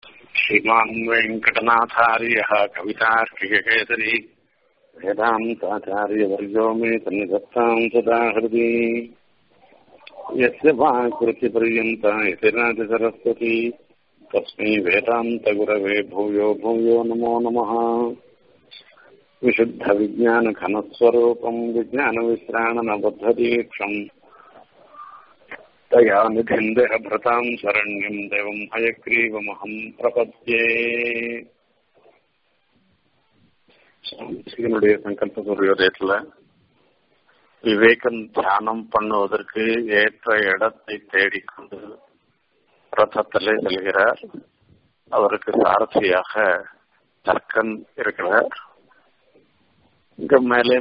श्रीमान् वेङ्कटनाथार्यः कवितार्किककेसरी वेदान्ताचार्यवर्यो मे सन्निधत्ताम् सदा हृदि यस्य वाकृतिपर्यन्ता यतिराजसरस्वती तस्मै वेदान्तगुरवे भूयो भूयो नमो नमः विशुद्धविज्ञानघनस्वरूपम् विज्ञानविश्राणनबद्धदीक्षम् तया निधिम् देहभृताम् शरण्यम् देवम् हयग्रीवमहम् प्रपद्ये சிவனுடைய சங்கல்ப சூரியோதயத்துல விவேகம் தியானம் பண்ணுவதற்கு ஏற்ற இடத்தை தேடிக்கொண்டு ரதத்திலே செல்கிறார் அவருக்கு சாரதியாக தர்க்கன் இருக்கிறார் இங்க மேலே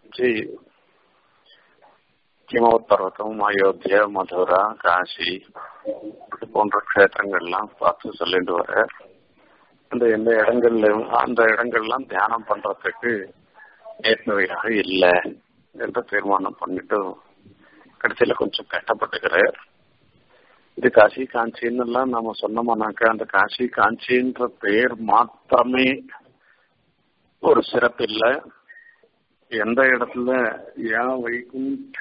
கிமோத்தர்வத்தம் அயோத்தியா மதுரா காசி இது போன்ற கஷேத்திரங்கள்லாம் பார்த்து சொல்லிட்டு வர அந்த எந்த இடங்கள்ல அந்த இடங்கள்லாம் தியானம் பண்றதுக்கு ஏற்கனவையாக இல்லை என்று தீர்மானம் பண்ணிட்டு கடைசியில கொஞ்சம் கஷ்டப்பட்டுக்கிறார் இது காசி காஞ்சின்னு எல்லாம் நம்ம சொன்னோம்னாக்கா அந்த காசி காஞ்சின்ற பெயர் மாத்திரமே ஒரு சிறப்பு இல்லை எந்த இடத்துல யா வைகுண்ட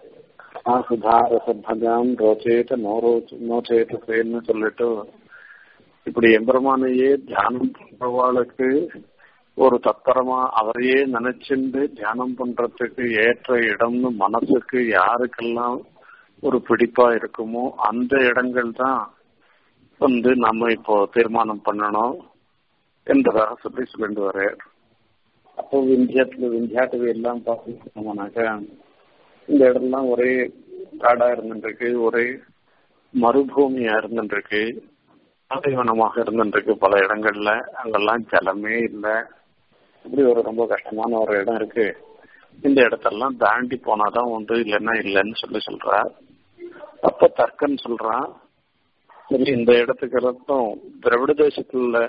சுதாரசபகாம் ரோச்சேத நோரோச் நோச்சேதன்னு சொல்லிட்டு இப்படி எம்பெருமானையே தியானம் பண்றவாளுக்கு ஒரு தத்பரமா அவரையே நினைச்சுண்டு தியானம் பண்றதுக்கு ஏற்ற இடம்னு மனசுக்கு யாருக்கெல்லாம் ஒரு பிடிப்பா இருக்குமோ அந்த இடங்கள் தான் வந்து நம்ம இப்போ தீர்மானம் பண்ணணும் என்பதாக சொல்லி சொல்லிட்டு வர அப்போ விந்தியத்துல விந்தியாட்டவை எல்லாம் பார்த்தோம்னாக்கா இந்த இடம்லாம் ஒரே காடா இருந்துருக்கு ஒரே மறுபூமியா இருந்துருக்கு பாலைவனமாக இருந்துருக்கு பல இடங்கள்ல அங்கெல்லாம் ஜலமே இல்லை இப்படி ஒரு ரொம்ப கஷ்டமான ஒரு இடம் இருக்கு இந்த இடத்தெல்லாம் தாண்டி போனாதான் உண்டு இல்லைன்னா இல்லைன்னு சொல்லி சொல்றா அப்ப தர்க்கன் சொல்றான் சரி இந்த இடத்துக்கு அர்த்தம் திராவிட தேசத்துல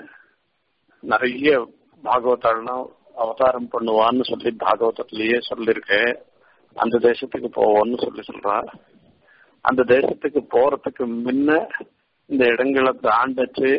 நிறைய பாகவதாள்லாம் அவதாரம் பண்ணுவான்னு சொல்லி பாகவதத்திலேயே சொல்லியிருக்கேன் அந்த தேசத்துக்கு போவோம்னு சொல்லி சொல்றா அந்த தேசத்துக்கு போறதுக்கு முன்ன இந்த இடங்களை தாண்டச்சு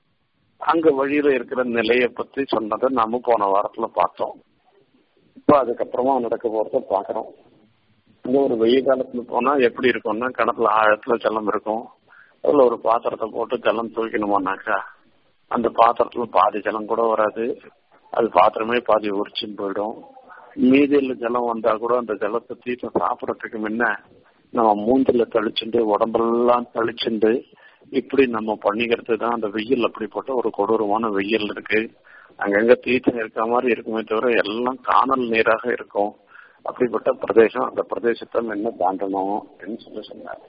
அங்க வழியில இருக்கிற நிலைய பத்தி சொன்னதை நாம போன வாரத்துல பார்த்தோம் இப்போ அதுக்கப்புறமா நடக்க போறத பாக்குறோம் அங்க ஒரு வெயில் காலத்துல போனா எப்படி இருக்கும்னா கிணத்துல ஆழத்துல ஜலம் இருக்கும் அதுல ஒரு பாத்திரத்தை போட்டு ஜலம் தூக்கணுமானாக்கா அந்த பாத்திரத்துல பாதி ஜலம் கூட வராது அது பாத்திரமே பாதி உரிச்சுன்னு போயிடும் மீதியில ஜலம் வந்தா கூட அந்த ஜலத்தை தீர்த்த சாப்பிடறதுக்கு முன்ன நம்ம மூஞ்சில தெளிச்சுண்டு உடம்பெல்லாம் தெளிச்சுண்டு இப்படி நம்ம பண்ணிக்கிறது தான் அந்த வெயில் அப்படிப்பட்ட ஒரு கொடூரமான வெயில் இருக்கு அங்கங்க தீர்த்தம் இருக்க மாதிரி இருக்குமே தவிர எல்லாம் காணல் நீராக இருக்கும் அப்படிப்பட்ட பிரதேசம் அந்த பிரதேசத்தை என்ன தாண்டணும் அப்படின்னு சொல்லி சொன்னார்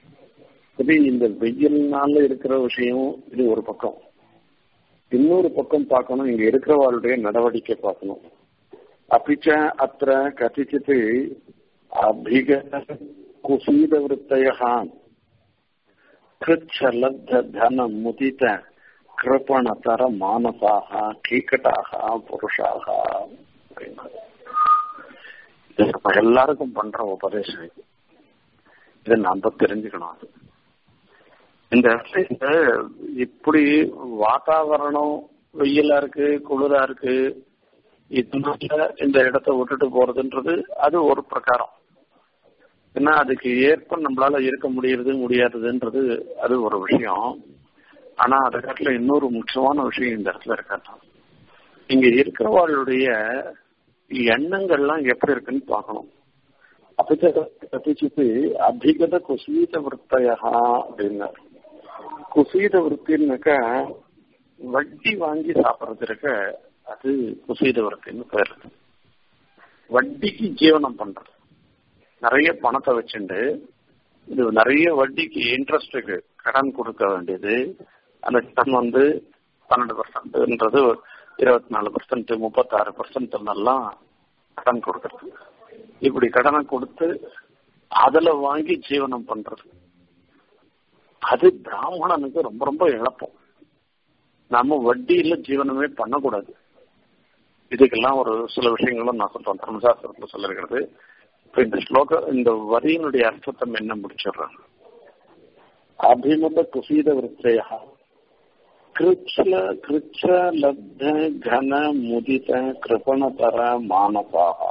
சரி இந்த வெயில்னால இருக்கிற விஷயம் இது ஒரு பக்கம் இன்னொரு பக்கம் பார்க்கணும் இங்க இருக்கிறவர்களுடைய நடவடிக்கை பார்க்கணும் அப்பிச்ச அத்த கதிச்சித்து அபிக குசீத விற்த்தயா கிருச்சலப்த தன முதித கிருப்பணதர மானசாக கீக்கட்டாக புருஷாக எல்லாருக்கும் பண்ற உபதேசம் இது இதை நாம தெரிஞ்சுக்கணும் அது இந்த இடத்துல இந்த இப்படி வாத்தாவரணம் வெயிலா இருக்கு குளிரா இருக்கு இதனால இந்த இடத்த விட்டுட்டு போறதுன்றது அது ஒரு பிரகாரம் ஏன்னா அதுக்கு ஏற்ப நம்மளால இருக்க முடியறது முடியாதுன்றது அது ஒரு விஷயம் ஆனா அது இடத்துல இன்னொரு முக்கியமான விஷயம் இந்த இடத்துல இருக்காது இங்க இருக்கிறவர்களுடைய எண்ணங்கள்லாம் எப்படி இருக்குன்னு பார்க்கணும் கத்திச்சுட்டு அதிகத குசீத விற்த்தையா அப்படின்னாரு குசீத விற்பின்னாக்கா வட்டி வாங்கி சாப்பிட்றது இருக்க அது குசீத விற்பின்னு பேர் வட்டிக்கு ஜீவனம் பண்றது நிறைய பணத்தை வச்சுண்டு இது நிறைய வட்டிக்கு இன்ட்ரெஸ்டுக்கு கடன் கொடுக்க வேண்டியது அந்த கடன் வந்து பன்னெண்டு பர்சன்ட்ன்றது இருபத்தி நாலு பர்சன்ட் முப்பத்தாறு பர்சன்ட் எல்லாம் கடன் கொடுக்கறது இப்படி கடனை கொடுத்து அதுல வாங்கி ஜீவனம் பண்றது அது பிராமணனுக்கு ரொம்ப ரொம்ப இழப்பம் நம்ம வட்டியில ஜீவனமே பண்ணக்கூடாது இதுக்கெல்லாம் ஒரு சில விஷயங்களும் நான் சொல்றேன் தர்மசாஸ்திரத்துல சொல்லிருக்கிறது இப்ப இந்த ஸ்லோக இந்த வரியினுடைய அர்த்தத்தை என்ன முடிச்சிடுறேன் அபிமத குசீத விருத்தையா கிருச்சல கிருச்ச லப்த கன முதித கிருபணதர மானசாக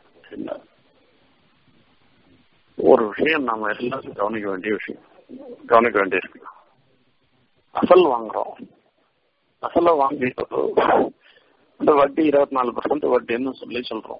ஒரு விஷயம் நாம எல்லாரும் கவனிக்க வேண்டிய விஷயம் கவனிக்க வேண்டியிருக்கு அசல் வாங்குறோம் அசலை வாங்கி இந்த வட்டி இருபத்தி நாலு பர்சன்ட் வட்டின்னு சொல்லி சொல்றோம்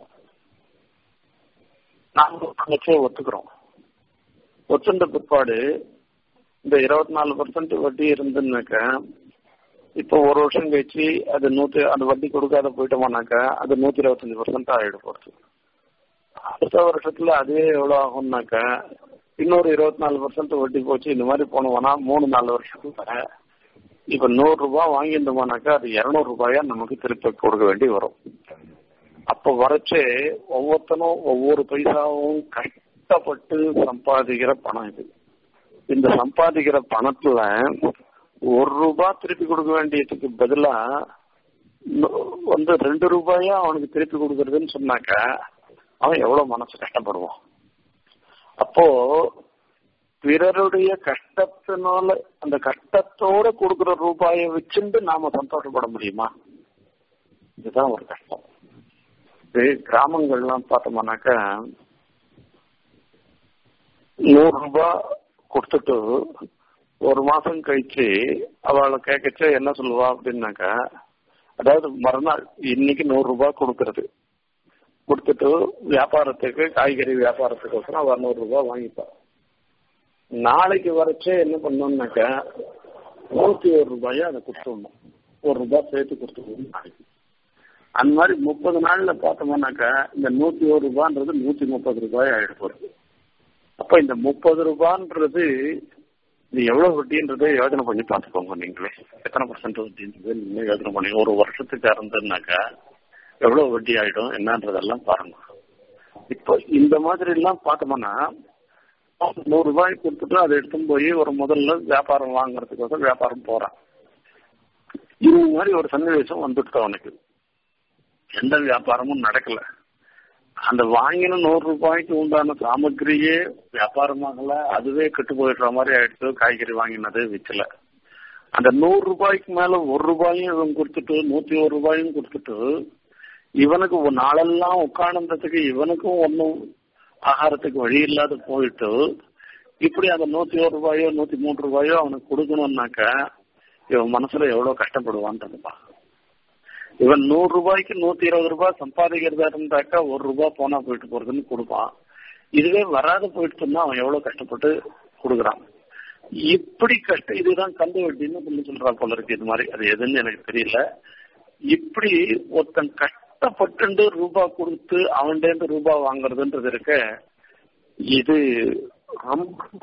நாம வச்சே ஒத்துக்கிறோம் ஒத்துண்ட பிற்பாடு இந்த இருபத்தி நாலு பர்சன்ட் வட்டி இருந்துன்னாக்க இப்போ ஒரு வருஷம் கழிச்சு அது நூத்தி அந்த வட்டி கொடுக்காத போயிட்டோமானாக்கா அது நூத்தி இருபத்தஞ்சு பர்சன்ட் ஆயிடு போறது அடுத்த வருஷத்துல அதுவே எவ்வளவு ஆகும்னாக்கா இன்னொரு இருபத்தி நாலு பர்சன்ட் வட்டி போச்சு இந்த மாதிரி போனோம்னா மூணு நாலு வருஷத்துக்கு இப்ப நூறு ரூபாய் வாங்கியிருந்தோம்னாக்கா அது இருநூறு ரூபாயா நமக்கு திருப்பி கொடுக்க வேண்டி வரும் அப்ப வரைச்சு ஒவ்வொருத்தனும் ஒவ்வொரு பைசாவும் கஷ்டப்பட்டு சம்பாதிக்கிற பணம் இது இந்த சம்பாதிக்கிற பணத்துல ஒரு ரூபாய் திருப்பி கொடுக்க வேண்டியதுக்கு பதிலா வந்து ரெண்டு ரூபாயா அவனுக்கு திருப்பி கொடுக்கறதுன்னு சொன்னாக்கா அவன் எவ்வளவு மனசு கஷ்டப்படுவான் அப்போ பிறருடைய கஷ்டத்தினால அந்த கஷ்டத்தோட கொடுக்கிற ரூபாயை வச்சுட்டு நாம சந்தோஷப்பட முடியுமா இதுதான் ஒரு கஷ்டம் இது கிராமங்கள்லாம் பார்த்தோம்னாக்கா நூறு ரூபாய் கொடுத்துட்டு ஒரு மாசம் கழிச்சு அவளை கேட்கச்ச என்ன சொல்லுவா அப்படின்னாக்கா அதாவது மறுநாள் இன்னைக்கு நூறு ரூபாய் கொடுக்கறது கொடுத்துட்டு வியாபாரத்துக்கு காய்கறி வியாபாரத்துக்கோசரம் அவ நூறு ரூபாய் வாங்கிப்பா நாளைக்கு வரைச்சே என்ன பண்ணோம்னாக்கா நூத்தி ஒரு ரூபாய அதை கொடுத்துடணும் ஒரு ரூபாய் சேர்த்து கொடுத்துடணும் நாளைக்கு அந்த மாதிரி முப்பது நாள்ல பார்த்தோம்னாக்கா இந்த நூத்தி ஒரு ரூபான்றது நூத்தி முப்பது ரூபாய் ஆயிடு போறது அப்ப இந்த முப்பது ரூபான்றது இது எவ்வளவு வட்டின்றதை யோஜனை பண்ணி பார்த்துக்கோங்க நீங்களே எத்தனை பர்சன்ட் வட்டின்றது நீங்க யோஜனை பண்ணி ஒரு வருஷத்துக்கு இருந்ததுனாக்கா எவ்வளவு வட்டி ஆயிடும் என்னன்றதெல்லாம் பாருங்க இப்போ இந்த மாதிரி எல்லாம் பார்த்தோம்னா நூறு ரூபாய் கொடுத்துட்டு அதை எடுத்துன்னு போய் ஒரு முதல்ல வியாபாரம் வாங்குறதுக்கோசம் வியாபாரம் போறான் இது மாதிரி ஒரு சன்னிவேசம் வந்துட்டு அவனுக்கு எந்த வியாபாரமும் நடக்கல அந்த வாங்கின நூறு ரூபாய்க்கு உண்டான சாமகிரியே வியாபாரமாகல அதுவே கெட்டு போயிடுற மாதிரி ஆயிடுச்சு காய்கறி வாங்கினது விற்கல அந்த நூறு ரூபாய்க்கு மேல ஒரு ரூபாயும் இவன் கொடுத்துட்டு நூத்தி ஒரு ரூபாயும் கொடுத்துட்டு இவனுக்கு ஒரு நாளெல்லாம் உட்கார்ந்ததுக்கு இவனுக்கும் ஒன்னும் ஆகாரத்துக்கு வழி இல்லாத போயிட்டு இப்படி அந்த நூத்தி ஒரு ரூபாயோ நூத்தி மூன்று ரூபாயோ அவனுக்கு கொடுக்கணும்னாக்கா இவன் மனசுல எவ்வளவு கஷ்டப்படுவான்றதுப்பா இவன் நூறு ரூபாய்க்கு நூத்தி இருபது ரூபாய் சம்பாதிக்கிறதா இருந்தாக்கா ஒரு ரூபாய் போனா போயிட்டு போறதுன்னு கொடுப்பான் இதுவே வராத போயிட்டுன்னா அவன் எவ்வளவு கஷ்டப்பட்டு கொடுக்குறான் இப்படி கஷ்டம் இதுதான் கந்து வட்டின்னு சொல்லி சொல்றா போல இருக்கு இது மாதிரி அது எதுன்னு எனக்கு தெரியல இப்படி ஒருத்தன் கஷ்டப்பட்டு ரூபாய் கொடுத்து அவன்கிட்ட ரூபாய் வாங்குறதுன்றது இருக்க இது ரொம்ப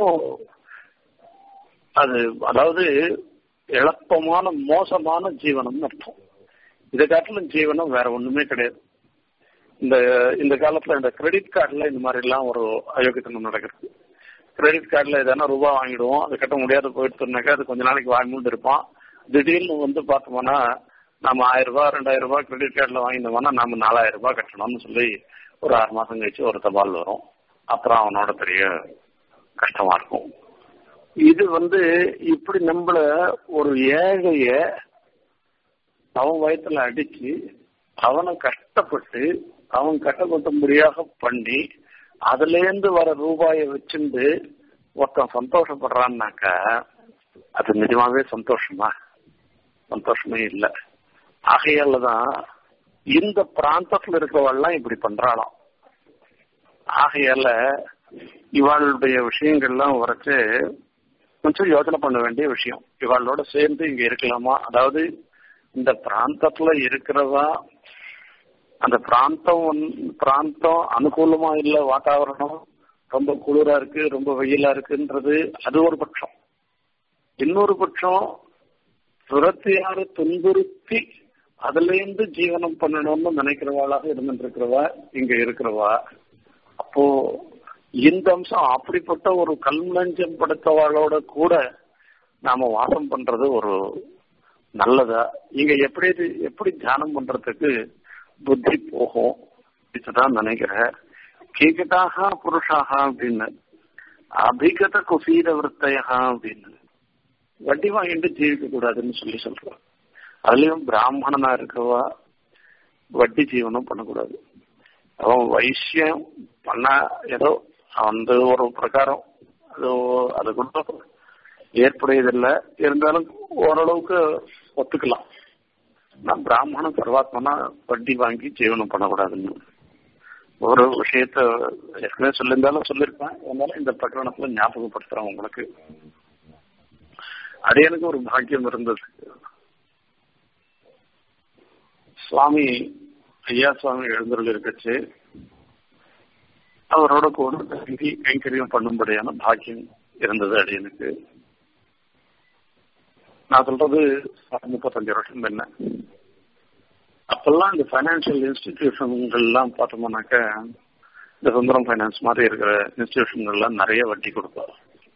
அது அதாவது இழப்பமான மோசமான ஜீவனம்னு அர்த்தம் இதை காட்டிலும் ஜீவனம் வேற ஒண்ணுமே கிடையாது இந்த இந்த காலத்துல இந்த கிரெடிட் கார்டுல இந்த மாதிரி எல்லாம் ஒரு அயோக்கியத்தனம் நடக்கிறது கிரெடிட் கார்டுல எதனா ரூபாய் வாங்கிடுவோம் அது கட்ட முடியாத போயிட்டுனாக்கா அது கொஞ்ச நாளைக்கு வாங்கிட்டு இருப்பான் திடீர்னு வந்து பார்த்தோம்னா நம்ம ஆயிரம் ரூபாய் ரெண்டாயிரம் ரூபாய் கிரெடிட் கார்டுல வாங்கினோம்னா நம்ம நாலாயிரம் ரூபாய் கட்டணும்னு சொல்லி ஒரு ஆறு மாசம் கழிச்சு ஒரு தபால் வரும் அப்புறம் அவனோட பெரிய கஷ்டமா இருக்கும் இது வந்து இப்படி நம்மள ஒரு ஏழைய அவன் வயத்துல அடிச்சு அவனை கஷ்டப்பட்டு அவன் கட்டப்பட்டும்படியாக பண்ணி அதுல இருந்து வர ரூபாயை வச்சுண்டு ஒருத்தன் சந்தோஷப்படுறான்னாக்கா அது நிஜமாவே சந்தோஷமா சந்தோஷமே இல்லை ஆகையால தான் இந்த பிராந்தத்துல இருக்கவெல்லாம் இப்படி பண்றாளாம் ஆகையால இவாளுடைய விஷயங்கள்லாம் வரைச்சு கொஞ்சம் யோசனை பண்ண வேண்டிய விஷயம் இவாளோட சேர்ந்து இங்க இருக்கலாமா அதாவது இந்த பிராந்தத்துல இருக்கிறவா அந்த பிராந்தம் பிராந்தம் அனுகூலமா இல்ல வாத்தாவரணம் ரொம்ப குளிரா இருக்கு ரொம்ப வெயிலா இருக்குன்றது அது ஒரு பட்சம் இன்னொரு பட்சம் சுரத்தியார துன்புறுத்தி அதுல இருந்து ஜீவனம் பண்ணணும்னு நினைக்கிறவாளாக இருந்துட்டு இருக்கிறவா இங்க இருக்கிறவா அப்போ இந்த அம்சம் அப்படிப்பட்ட ஒரு கல்நஞ்சம் படுத்தவாளோட கூட நாம வாசம் பண்றது ஒரு நல்லதா இங்க எப்படி எப்படி தியானம் பண்றதுக்கு புத்தி போகும் இதுதான் நினைக்கிறேன் கீகட்டாக புருஷாக அப்படின்னு அபிகத குசீர விற்த்தையா அப்படின்னு வட்டி வாங்கிட்டு ஜீவிக்க கூடாதுன்னு சொல்லி சொல்றான் அதுலயும் பிராமணனா இருக்கவா வட்டி ஜீவனம் பண்ணக்கூடாது அவன் வைசியம் பண்ண ஏதோ அந்த ஒரு பிரகாரம் அது அது கூட ஏற்புடையதில்லை இருந்தாலும் ஓரளவுக்கு ஒத்துக்கலாம் நான் பிராமணன் சர்வாத்மனா வட்டி வாங்கி ஜீவனம் பண்ணக்கூடாதுன்னு ஒரு விஷயத்த ஏற்கனவே சொல்லியிருந்தாலும் சொல்லியிருப்பேன் அதனால இந்த பிரகடனத்துல ஞாபகப்படுத்துறேன் உங்களுக்கு அது எனக்கு ஒரு பாக்கியம் இருந்தது சுவாமி ஐயா சுவாமி எழுந்தருள் இருக்கச்சு அவரோட கூட தங்கி கைங்கரியம் பண்ணும்படியான பாக்கியம் இருந்தது அடியனுக்கு நான் சொல்றது முப்பத்தஞ்சு வருஷம் என்ன அப்பெல்லாம் இந்த பைனான்சியல் இன்ஸ்டிடியூஷன்கள்லாம் பார்த்தோம்னாக்க இந்த சுந்தரம் ஃபைனான்ஸ் மாதிரி இருக்கிற இன்ஸ்டிடியூஷன்கள்லாம் நிறைய வட்டி கொடுப்பா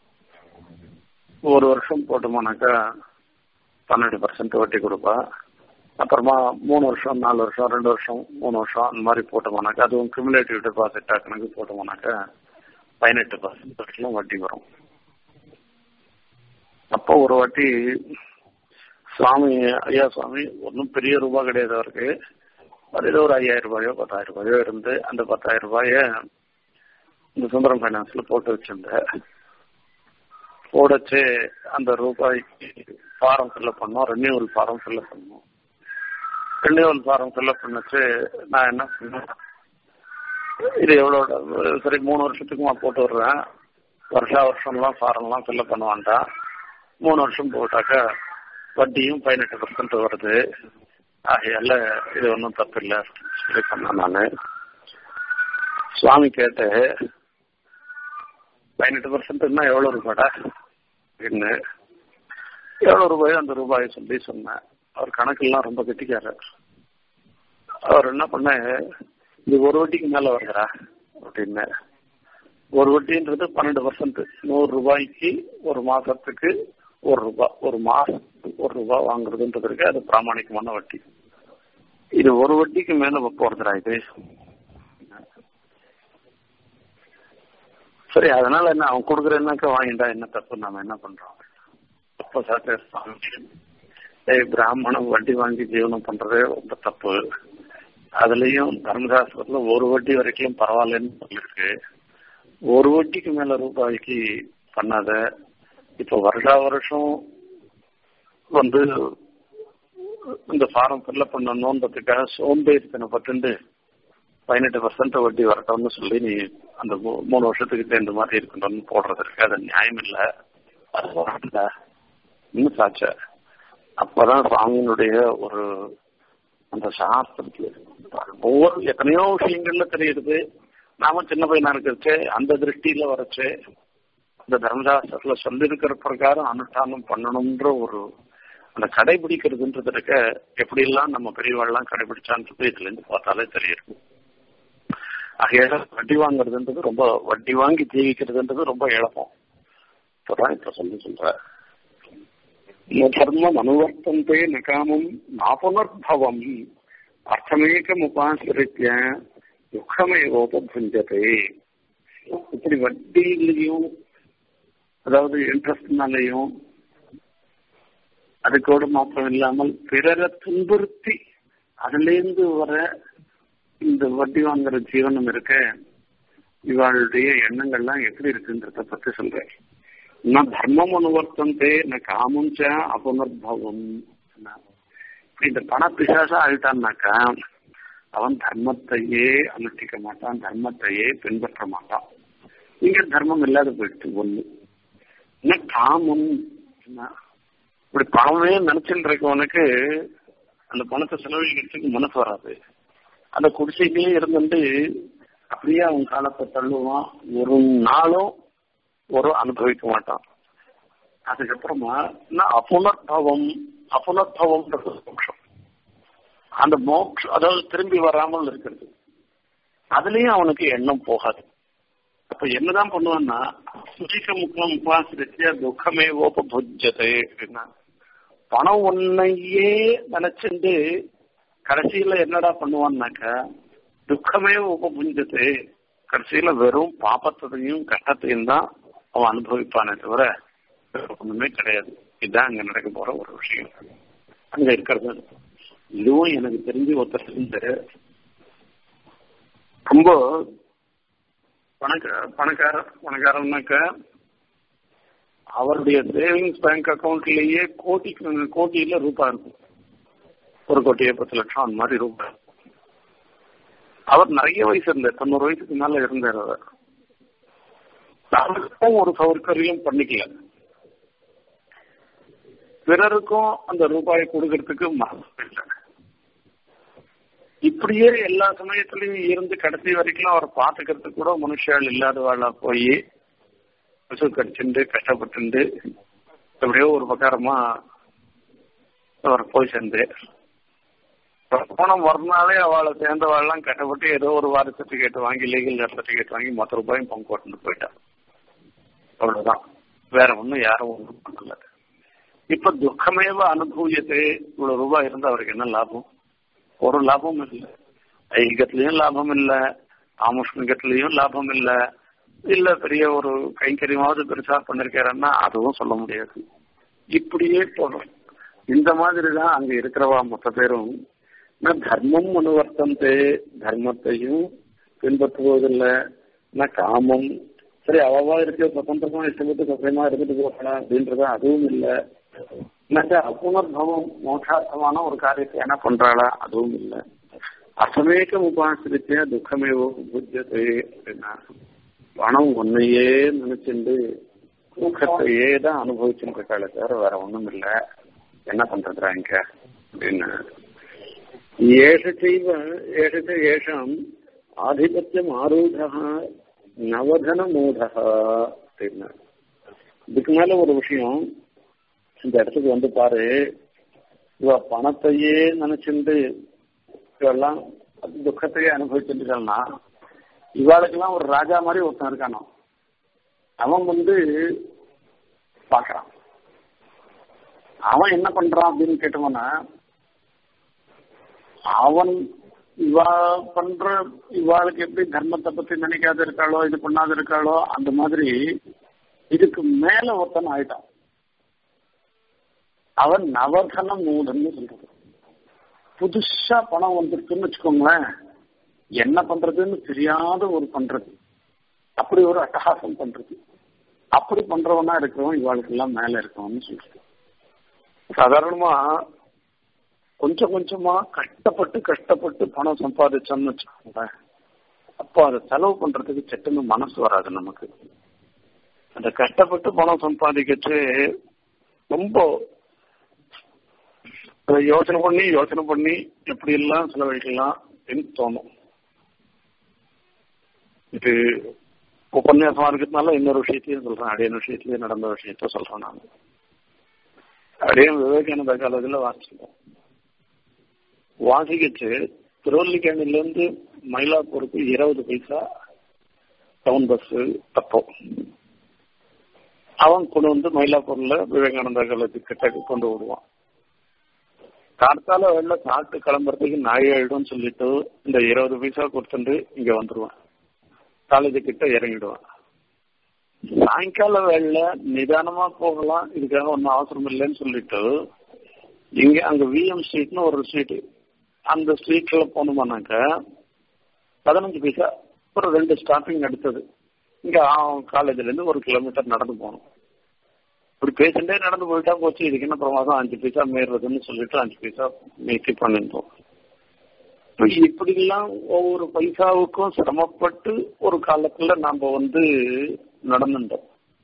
ஒரு வருஷம் போட்டோம்னாக்கா பன்னெண்டு பர்சன்ட் வட்டி கொடுப்பா அப்புறமா மூணு வருஷம் நாலு வருஷம் ரெண்டு வருஷம் மூணு வருஷம் அந்த மாதிரி போட்டோம்னாக்கா அதுவும் கியூமுலேட்டிவ் டெபாசிட்டா கணக்கு போட்டோம்னாக்கா பதினெட்டு பர்சன்ட் வரைக்கும் வட்டி வரும் அப்போ ஒரு வாட்டி சுவாமி ஐயா சுவாமி ஒன்றும் பெரிய ரூபா கிடையாது அவருக்கு அது ஏதோ ஒரு ஐயாயிரம் ரூபாயோ பத்தாயிரம் ரூபாயோ இருந்து அந்த பத்தாயிரம் ரூபாய இந்த சுந்தரம் ஃபைனான்ஸ்ல போட்டு வச்சிருந்தேன் போடச்சு அந்த ரூபாய்க்கு ஃபாரம் ஃபில்அப் பண்ணோம் ரெனியூவல் ஃபாரம் ஃபில்அப் பண்ணோம் ரெனியூவல் ஃபாரம் ஃபில்அப் பண்ணச்சு நான் என்ன பண்ணேன் இது எவ்வளோ சரி மூணு வருஷத்துக்குமா போட்டு விடுறேன் வருஷா வருஷம்லாம் ஃபாரம்லாம் ஃபில்அப் பண்ண வேண்டாம் மூணு வருஷம் போட்டாக்கா வட்டியும் பதினெட்டு பர்சன்ட் வருது ஆகையால இது ஒன்றும் தப்பு இல்லை சொல்லி பண்ணேன் நான் சுவாமி கேட்டு பதினெட்டு பர்சன்ட்னா எவ்வளோ ரூபாடா அப்படின்னு எவ்வளோ ரூபாயோ அந்த ரூபாயை சொல்லி சொன்னேன் அவர் கணக்கெல்லாம் ரொம்ப கெட்டிக்காரு அவர் என்ன பண்ண இது ஒரு வட்டிக்கு மேல வருகிறா அப்படின்னு ஒரு வட்டின்றது பன்னெண்டு பர்சன்ட் நூறு ரூபாய்க்கு ஒரு மாசத்துக்கு ஒரு ரூபாய் ஒரு மாசத்துக்கு ஒரு ரூபாய் வாங்குறதுன்றது இருக்கு அது பிராமணிகமான வட்டி இது ஒரு வட்டிக்கு மேல போறதுடா இது சரி அதனால என்ன அவன் கொடுக்குறேன்னாக்க வாங்கிட்டா என்ன தப்பு நாம என்ன பண்றோம் அப்ப சாத்திய ஏய் பிராமணம் வட்டி வாங்கி ஜீவனம் பண்றதே ரொம்ப தப்பு அதுலயும் தர்மசாஸ்திரத்துல ஒரு வட்டி வரைக்கும் பரவாயில்லன்னு சொல்லிருக்கு ஒரு வட்டிக்கு மேல ரூபாய்க்கு பண்ணாத இப்ப வருஷா வருஷம் வந்து இந்த ஃபார்ம் ஃபில்அப் பண்ணணுன்றதுக்காக சோம்பேறித்தனை பட்டு பதினெட்டு பர்சன்ட் வட்டி வரட்டும்னு சொல்லி நீ அந்த மூணு வருஷத்துக்கு சேர்ந்த மாதிரி இருக்கணும்னு போடுறது இருக்கு அது நியாயம் இல்லை அது வரல இன்னும் சாச்ச அப்பதான் சுவாமியினுடைய ஒரு அந்த சாஸ்திரத்துல ஒவ்வொரு எத்தனையோ விஷயங்கள்ல தெரியுது நாம சின்ன பையனா இருக்கிறச்சு அந்த திருஷ்டியில வரச்சு இந்த தர்மசாஸ்திரத்துல சொல்லியிருக்கிற பிரகாரம் அனுஷ்டானம் பண்ணணும்ன்ற ஒரு அந்த கடைபிடிக்கிறதுன்றது இருக்க எப்படி எல்லாம் நம்ம பெரியவாள்லாம் கடைபிடிச்சான்றது இதுல இருந்து பார்த்தாலே தெரியும் ஆகையால வட்டி வாங்குறதுன்றது ரொம்ப வட்டி வாங்கி ஜீவிக்கிறதுன்றது ரொம்ப இழப்பம் இப்பதான் இப்ப சொல்லி சொல்ற தர்மம் அனுவர்த்தந்தே நகாமம் நாபுனர்பவம் அர்த்தமேக்கம் உபாசிரித்திய துக்கமேவோபுஞ்சதே இப்படி வட்டியிலையும் அதாவது இன்ட்ரெஸ்ட்னாலையும் அதுக்கோடு மாத்திரம் இல்லாமல் பிறரை துன்புறுத்தி அதுலேருந்து வர இந்த வட்டி வாங்குற ஜீவனம் இருக்க இவாளுடைய எண்ணங்கள்லாம் எப்படி இருக்குன்றத பத்தி சொல்றேன் நான் தர்மம் அனுவர்த்தந்தே நான் காமம் ச அபுனர்பவம் இந்த பண பிசாசா ஆயிட்டான்னாக்கா அவன் தர்மத்தையே அனுஷ்டிக்க மாட்டான் தர்மத்தையே பின்பற்ற மாட்டான் இங்க தர்மம் இல்லாத போயிடுச்சு ஒண்ணு என்ன காமம் இப்படி பணமே நினைச்சுட்டு இருக்கவனுக்கு அந்த பணத்தை செலவழிக்கிறதுக்கு மனசு வராது அந்த குடிசையிலேயே இருந்துட்டு அப்படியே அவன் காலத்தை தள்ளுவான் ஒரு நாளும் ஒரு அனுபவிக்க மாட்டான் அதுக்கப்புறமா அப்புனர்பவம் அப்புனர்பவம்ன்றது மோட்சம் அந்த மோட்சம் அதாவது திரும்பி வராமல் இருக்கிறது அதுலயும் அவனுக்கு எண்ணம் போகாது அப்ப என்னதான் பண்ணுவான்னா சுஜிக்க முக்கம் உபாசிரித்தியா துக்கமே ஓபபுஜத்தை அப்படின்னா பணம் ஒன்னையே நினைச்சுட்டு கடைசியில என்னடா பண்ணுவான்னாக்கா துக்கமே உபபுஞ்சது கடைசியில வெறும் பாப்பத்தையும் கஷ்டத்தையும் தான் அவன் அனுபவிப்பானே தவிர ஒண்ணுமே கிடையாது இதுதான் அங்க நடக்க போற ஒரு விஷயம் அங்க இருக்கிறது இதுவும் எனக்கு தெரிஞ்சு ஒருத்தர் இருந்து ரொம்ப பணக்க பணக்கார பணக்காரன்னாக்க அவருடைய சேவிங்ஸ் பேங்க் அக்கௌண்ட்லயே கோடி கோட்டியில ரூபாய் இருக்கும் ஒரு கோட்டியே பத்து லட்சம் அந்த மாதிரி ரூபாய் அவர் நிறைய வயசு இருந்தார் தொண்ணூறு வயசுக்கு மேல இருந்தார் அவர் அவருக்கும் ஒரு சௌகரியம் பண்ணிக்கல பிறருக்கும் அந்த ரூபாயை கொடுக்கறதுக்கு மனசு இல்லை இப்படியே எல்லா சமயத்திலையும் இருந்து கடைசி வரைக்கும் அவர் பார்த்துக்கிறதுக்கு கூட மனுஷால் இல்லாதவாளா போய் பசு கடிச்சுண்டு கஷ்டப்பட்டு எப்படியோ ஒரு பிரகாரமா அவர் போய் சேர்ந்து போன மறுநாளே அவளை சேர்ந்தவாள்லாம் கஷ்டப்பட்டு ஏதோ ஒரு வார சர்டிபிகேட் வாங்கி லீகல் சர்டிபிகேட் வாங்கி மொத்த ரூபாயும் பங்கு கொண்டு போயிட்டான் அவ்வளவுதான் வேற ஒண்ணும் யாரும் ஒன்றும் பண்ணல இப்ப துக்கமேவ அனுபவியத்தை இவ்வளவு ரூபாய் இருந்தா அவருக்கு என்ன லாபம் ஒரு லாபமும் இல்லை ஐகத்திலையும் லாபம் இல்லை ஆமுஷ்மிகத்திலையும் லாபம் இல்லை இல்ல பெரிய ஒரு கைங்கரியமாவது பெருசா பண்ணிருக்காருன்னா அதுவும் சொல்ல முடியாது இப்படியே போதும் இந்த மாதிரி தான் அங்க இருக்கிறவா மொத்த பேரும் தர்மம் அனுவர்த்தந்தே தர்மத்தையும் பின்பற்றுவதில்லை நான் காமம் சரி அவவா இருக்க சுதந்திரமா இஷ்டப்பட்டு சுத்தமா இருந்துட்டு போகலாம் அப்படின்றது அதுவும் இல்லை அப்புனர்பவம் மோட்சார்த்தமான ஒரு காரியத்தை என்ன பண்றாளா அதுவும் இல்லை அசமேகம் உபாசிரிச்ச துக்கமேவோ புத்தியதே அப்படின்னா பணம் ஒன்னையே நினைச்சுண்டு துக்கத்தையே தான் அனுபவிச்சுட்டு இருக்காளே தவிர வேற ஒண்ணும் இல்லை என்ன பண்றதுரா இங்க அப்படின்னு ஏஷ செய்வ ஏஷ ஏஷம் ஆதிபத்தியம் ஆரூட நவதன மூட அப்படின்னா இதுக்கு மேல ஒரு விஷயம் இந்த இடத்துக்கு வந்து பாரு இவ பணத்தையே நினைச்சுட்டு இவெல்லாம் துக்கத்தையே அனுபவிச்சுட்டுனா இவாளுக்கெல்லாம் ஒரு ராஜா மாதிரி ஒருத்தன் இருக்கானோ அவன் வந்து பாக்குறான் அவன் என்ன பண்றான் அப்படின்னு கேட்டவனா அவன் இவா பண்ற இவாளுக்கு எப்படி தர்மத்தை பத்தி நினைக்காத இருக்காளோ இது பண்ணாத இருக்காளோ அந்த மாதிரி இதுக்கு மேல ஒருத்தன் ஆயிட்டான் அவன் நவதன மூடன்னு சொல்றது புதுசா பணம் வந்துருக்குன்னு வச்சுக்கோங்களேன் என்ன பண்றதுன்னு தெரியாத ஒரு பண்றது அப்படி ஒரு அட்டகாசம் பண்றது அப்படி பண்றவனா இருக்கிறவன் இவாளுக்கு எல்லாம் மேல இருக்கவன்னு சொல்றது சாதாரணமா கொஞ்சம் கொஞ்சமா கஷ்டப்பட்டு கஷ்டப்பட்டு பணம் சம்பாதிச்சோம்னு வச்சுக்கோங்களேன் அப்போ அதை செலவு பண்றதுக்கு சட்டுன்னு மனசு வராது நமக்கு அந்த கஷ்டப்பட்டு பணம் சம்பாதிக்கச்சு ரொம்ப யோசனை பண்ணி யோசனை பண்ணி எப்படி எல்லாம் செலவழிக்கலாம் அப்படின்னு தோணும் இது உபன்யாசமா இருக்கிறதுனால இன்னொரு விஷயத்தையும் சொல்றேன் அடியன் விஷயத்திலேயே நடந்த விஷயத்த சொல்றேன் நான் அடியன் விவேகானந்த காலேஜில் வாசிச்சோம் வாசிக்கிச்சு திருவல்லிக்கேணில இருந்து மயிலாப்பூருக்கு இருபது பைசா டவுன் பஸ் தப்போ அவன் கொண்டு வந்து மயிலாப்பூர்ல விவேகானந்தா காலேஜ் கிட்ட கொண்டு விடுவான் கார்த்தால வெளில சாப்பிட்டு கிளம்புறதுக்கு நாய் ஆயிடும்னு சொல்லிட்டு இந்த இருபது பைசா கொடுத்துட்டு இங்க வந்துருவான் காலேஜ் கிட்ட இறங்கிடுவான் சாயங்கால வேலையில நிதானமா போகலாம் இதுக்காக ஒன்றும் அவசரம் இல்லைன்னு சொல்லிட்டு இங்க அங்க விஎம் ஸ்ட்ரீட்னு ஒரு ஸ்ட்ரீட் அந்த ஸ்ட்ரீட்ல போனோம்னாக்க பதினஞ்சு பைசா ஒரு ரெண்டு ஸ்டாப்பிங் அடுத்தது இங்க காலேஜ்ல இருந்து ஒரு கிலோமீட்டர் நடந்து போகணும் இப்படி பேசிட்டே நடந்து போயிட்டா போச்சு இதுக்கு என்ன பிரமாதம் அஞ்சு பைசா மேறுறதுன்னு சொல்லிட்டு அஞ்சு பைசா மீட்டி பண்ணிருந்தோம் இப்படி எல்லாம் ஒவ்வொரு பைசாவுக்கும் சிரமப்பட்டு ஒரு காலத்துல நாம வந்து நடந்துட்டோம்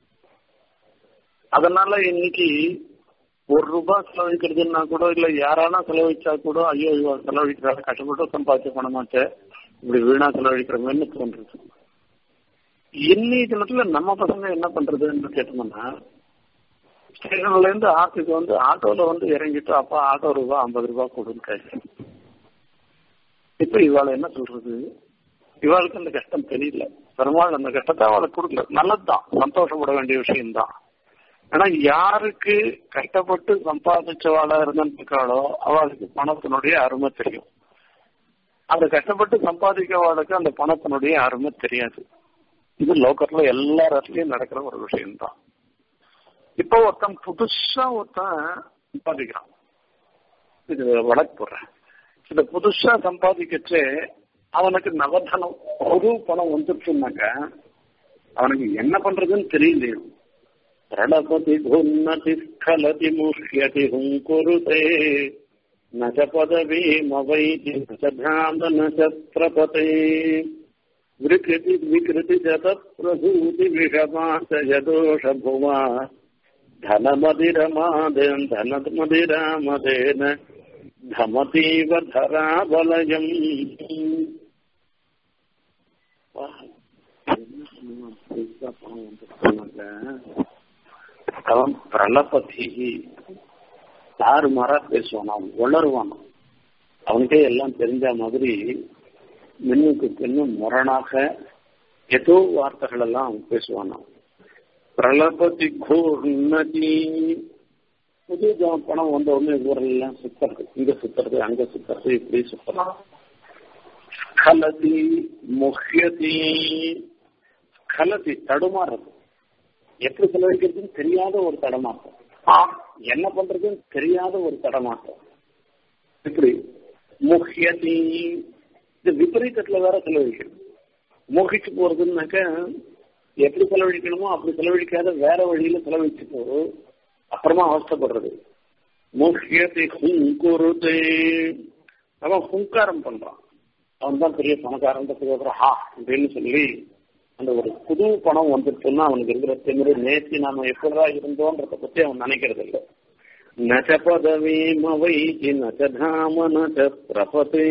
அதனால இன்னைக்கு ஒரு ரூபாய் செலவழிக்கிறதுன்னா கூட இல்ல யாரானா செலவழிச்சா கூட ஐயோ ஐயோ செலவழிக்கிறாங்க கஷ்டப்பட்டு சம்பாதிச்ச பணமாச்சே இப்படி வீணா செலவழிக்கிறவங்கன்னு தோன்றுது இன்னைய தினத்துல நம்ம பசங்க என்ன பண்றதுன்னு கேட்டோம்னா ஸ்டேஷன்ல இருந்து ஆட்டுக்கு வந்து ஆட்டோல வந்து இறங்கிட்டு அப்பா ஆட்டோ ரூபா ஐம்பது ரூபாய் கொடுன்னு கேட்கிறேன் இப்ப இவாள என்ன சொல்றது இவாளுக்கு அந்த கஷ்டம் தெரியல பெருமாள் அந்த கஷ்டத்தை அவளுக்கு கொடுக்கல நல்லதுதான் சந்தோஷப்பட வேண்டிய விஷயம்தான் ஆனா யாருக்கு கஷ்டப்பட்டு சம்பாதிச்சவாளா இருந்திருக்காளோ அவளுக்கு பணத்தினுடைய அருமை தெரியும் அந்த கஷ்டப்பட்டு சம்பாதிக்கவாளுக்கு அந்த பணத்தினுடைய அருமை தெரியாது இது லோக்கத்துல எல்லா இடத்துலயும் நடக்கிற ஒரு விஷயம்தான் இப்போ ஒருத்தன் புதுசா ஒருத்தன் சம்பாதிக்கிறான் இது வழக்கு போடுறேன் இந்த புதுசா சம்பாதிக்கச்சு அவனுக்கு நவதனம் புது பணம் வந்துருச்சுனாக்க அவனுக்கு என்ன பண்றதுன்னு தெரியலையோ பிரணபதி குன்னதி ஸ்கலதி முஷ்யதி ஹுங்குருதே நச்ச பதவி மவைதி நச்ச தாம நச்ச பிரபதே விருக்கிருதி விகிருதி ஜத பிரசூதி விஷமாசயதோஷ புவா धनमदिरमादेन धनमदिरामदेन धमतीव धराबलयम् அவன் பிரலபதி தாறு மாறா பேசுவான் அவன் உளருவான் அவனுக்கே எல்லாம் தெரிஞ்ச மாதிரி மின்னுக்கு பின்னும் முரணாக ஏதோ வார்த்தைகள் எல்லாம் அவன் பேசுவான் அவன் பிரலபதி கூர்ணதி புது பணம் வந்த உடனே ஊரெல்லாம் சுத்துறது இங்க சுத்துறது அங்க சுத்துறது இப்படி சுத்தலாம் ஸ்கலதி முஹ்யதி ஸ்கலதி தடுமாறுறது எப்படி செலவழிக்கிறதுன்னு தெரியாத ஒரு தடமாற்றம் என்ன பண்றதுன்னு தெரியாத ஒரு தடமாற்றம் இப்படி முஹ்யதி இது விபரீதத்துல வேற செலவழிக்கிறது மோகிச்சு போறதுன்னாக்க எப்படி செலவழிக்கணுமோ அப்படி செலவழிக்காத வேற வழியில செலவழிச்சுட்டு அப்புறமா அவஸ்தப்படுறது முக்கியத்தை ஹுங்குருது அவன் ஹுங்காரம் பண்றான் அவன் தான் பெரிய பணக்காரன்றதுக்கு அப்புறம் ஹா அப்படின்னு சொல்லி அந்த ஒரு புது பணம் வந்துட்டுன்னா அவனுக்கு இருக்கிற திமிரு நேசி நாம எப்படா இருந்தோன்றத பத்தி அவன் நினைக்கிறது இல்லை நச்ச பதவி மவைக்கு நச்ச தாம நச்ச பிரபதே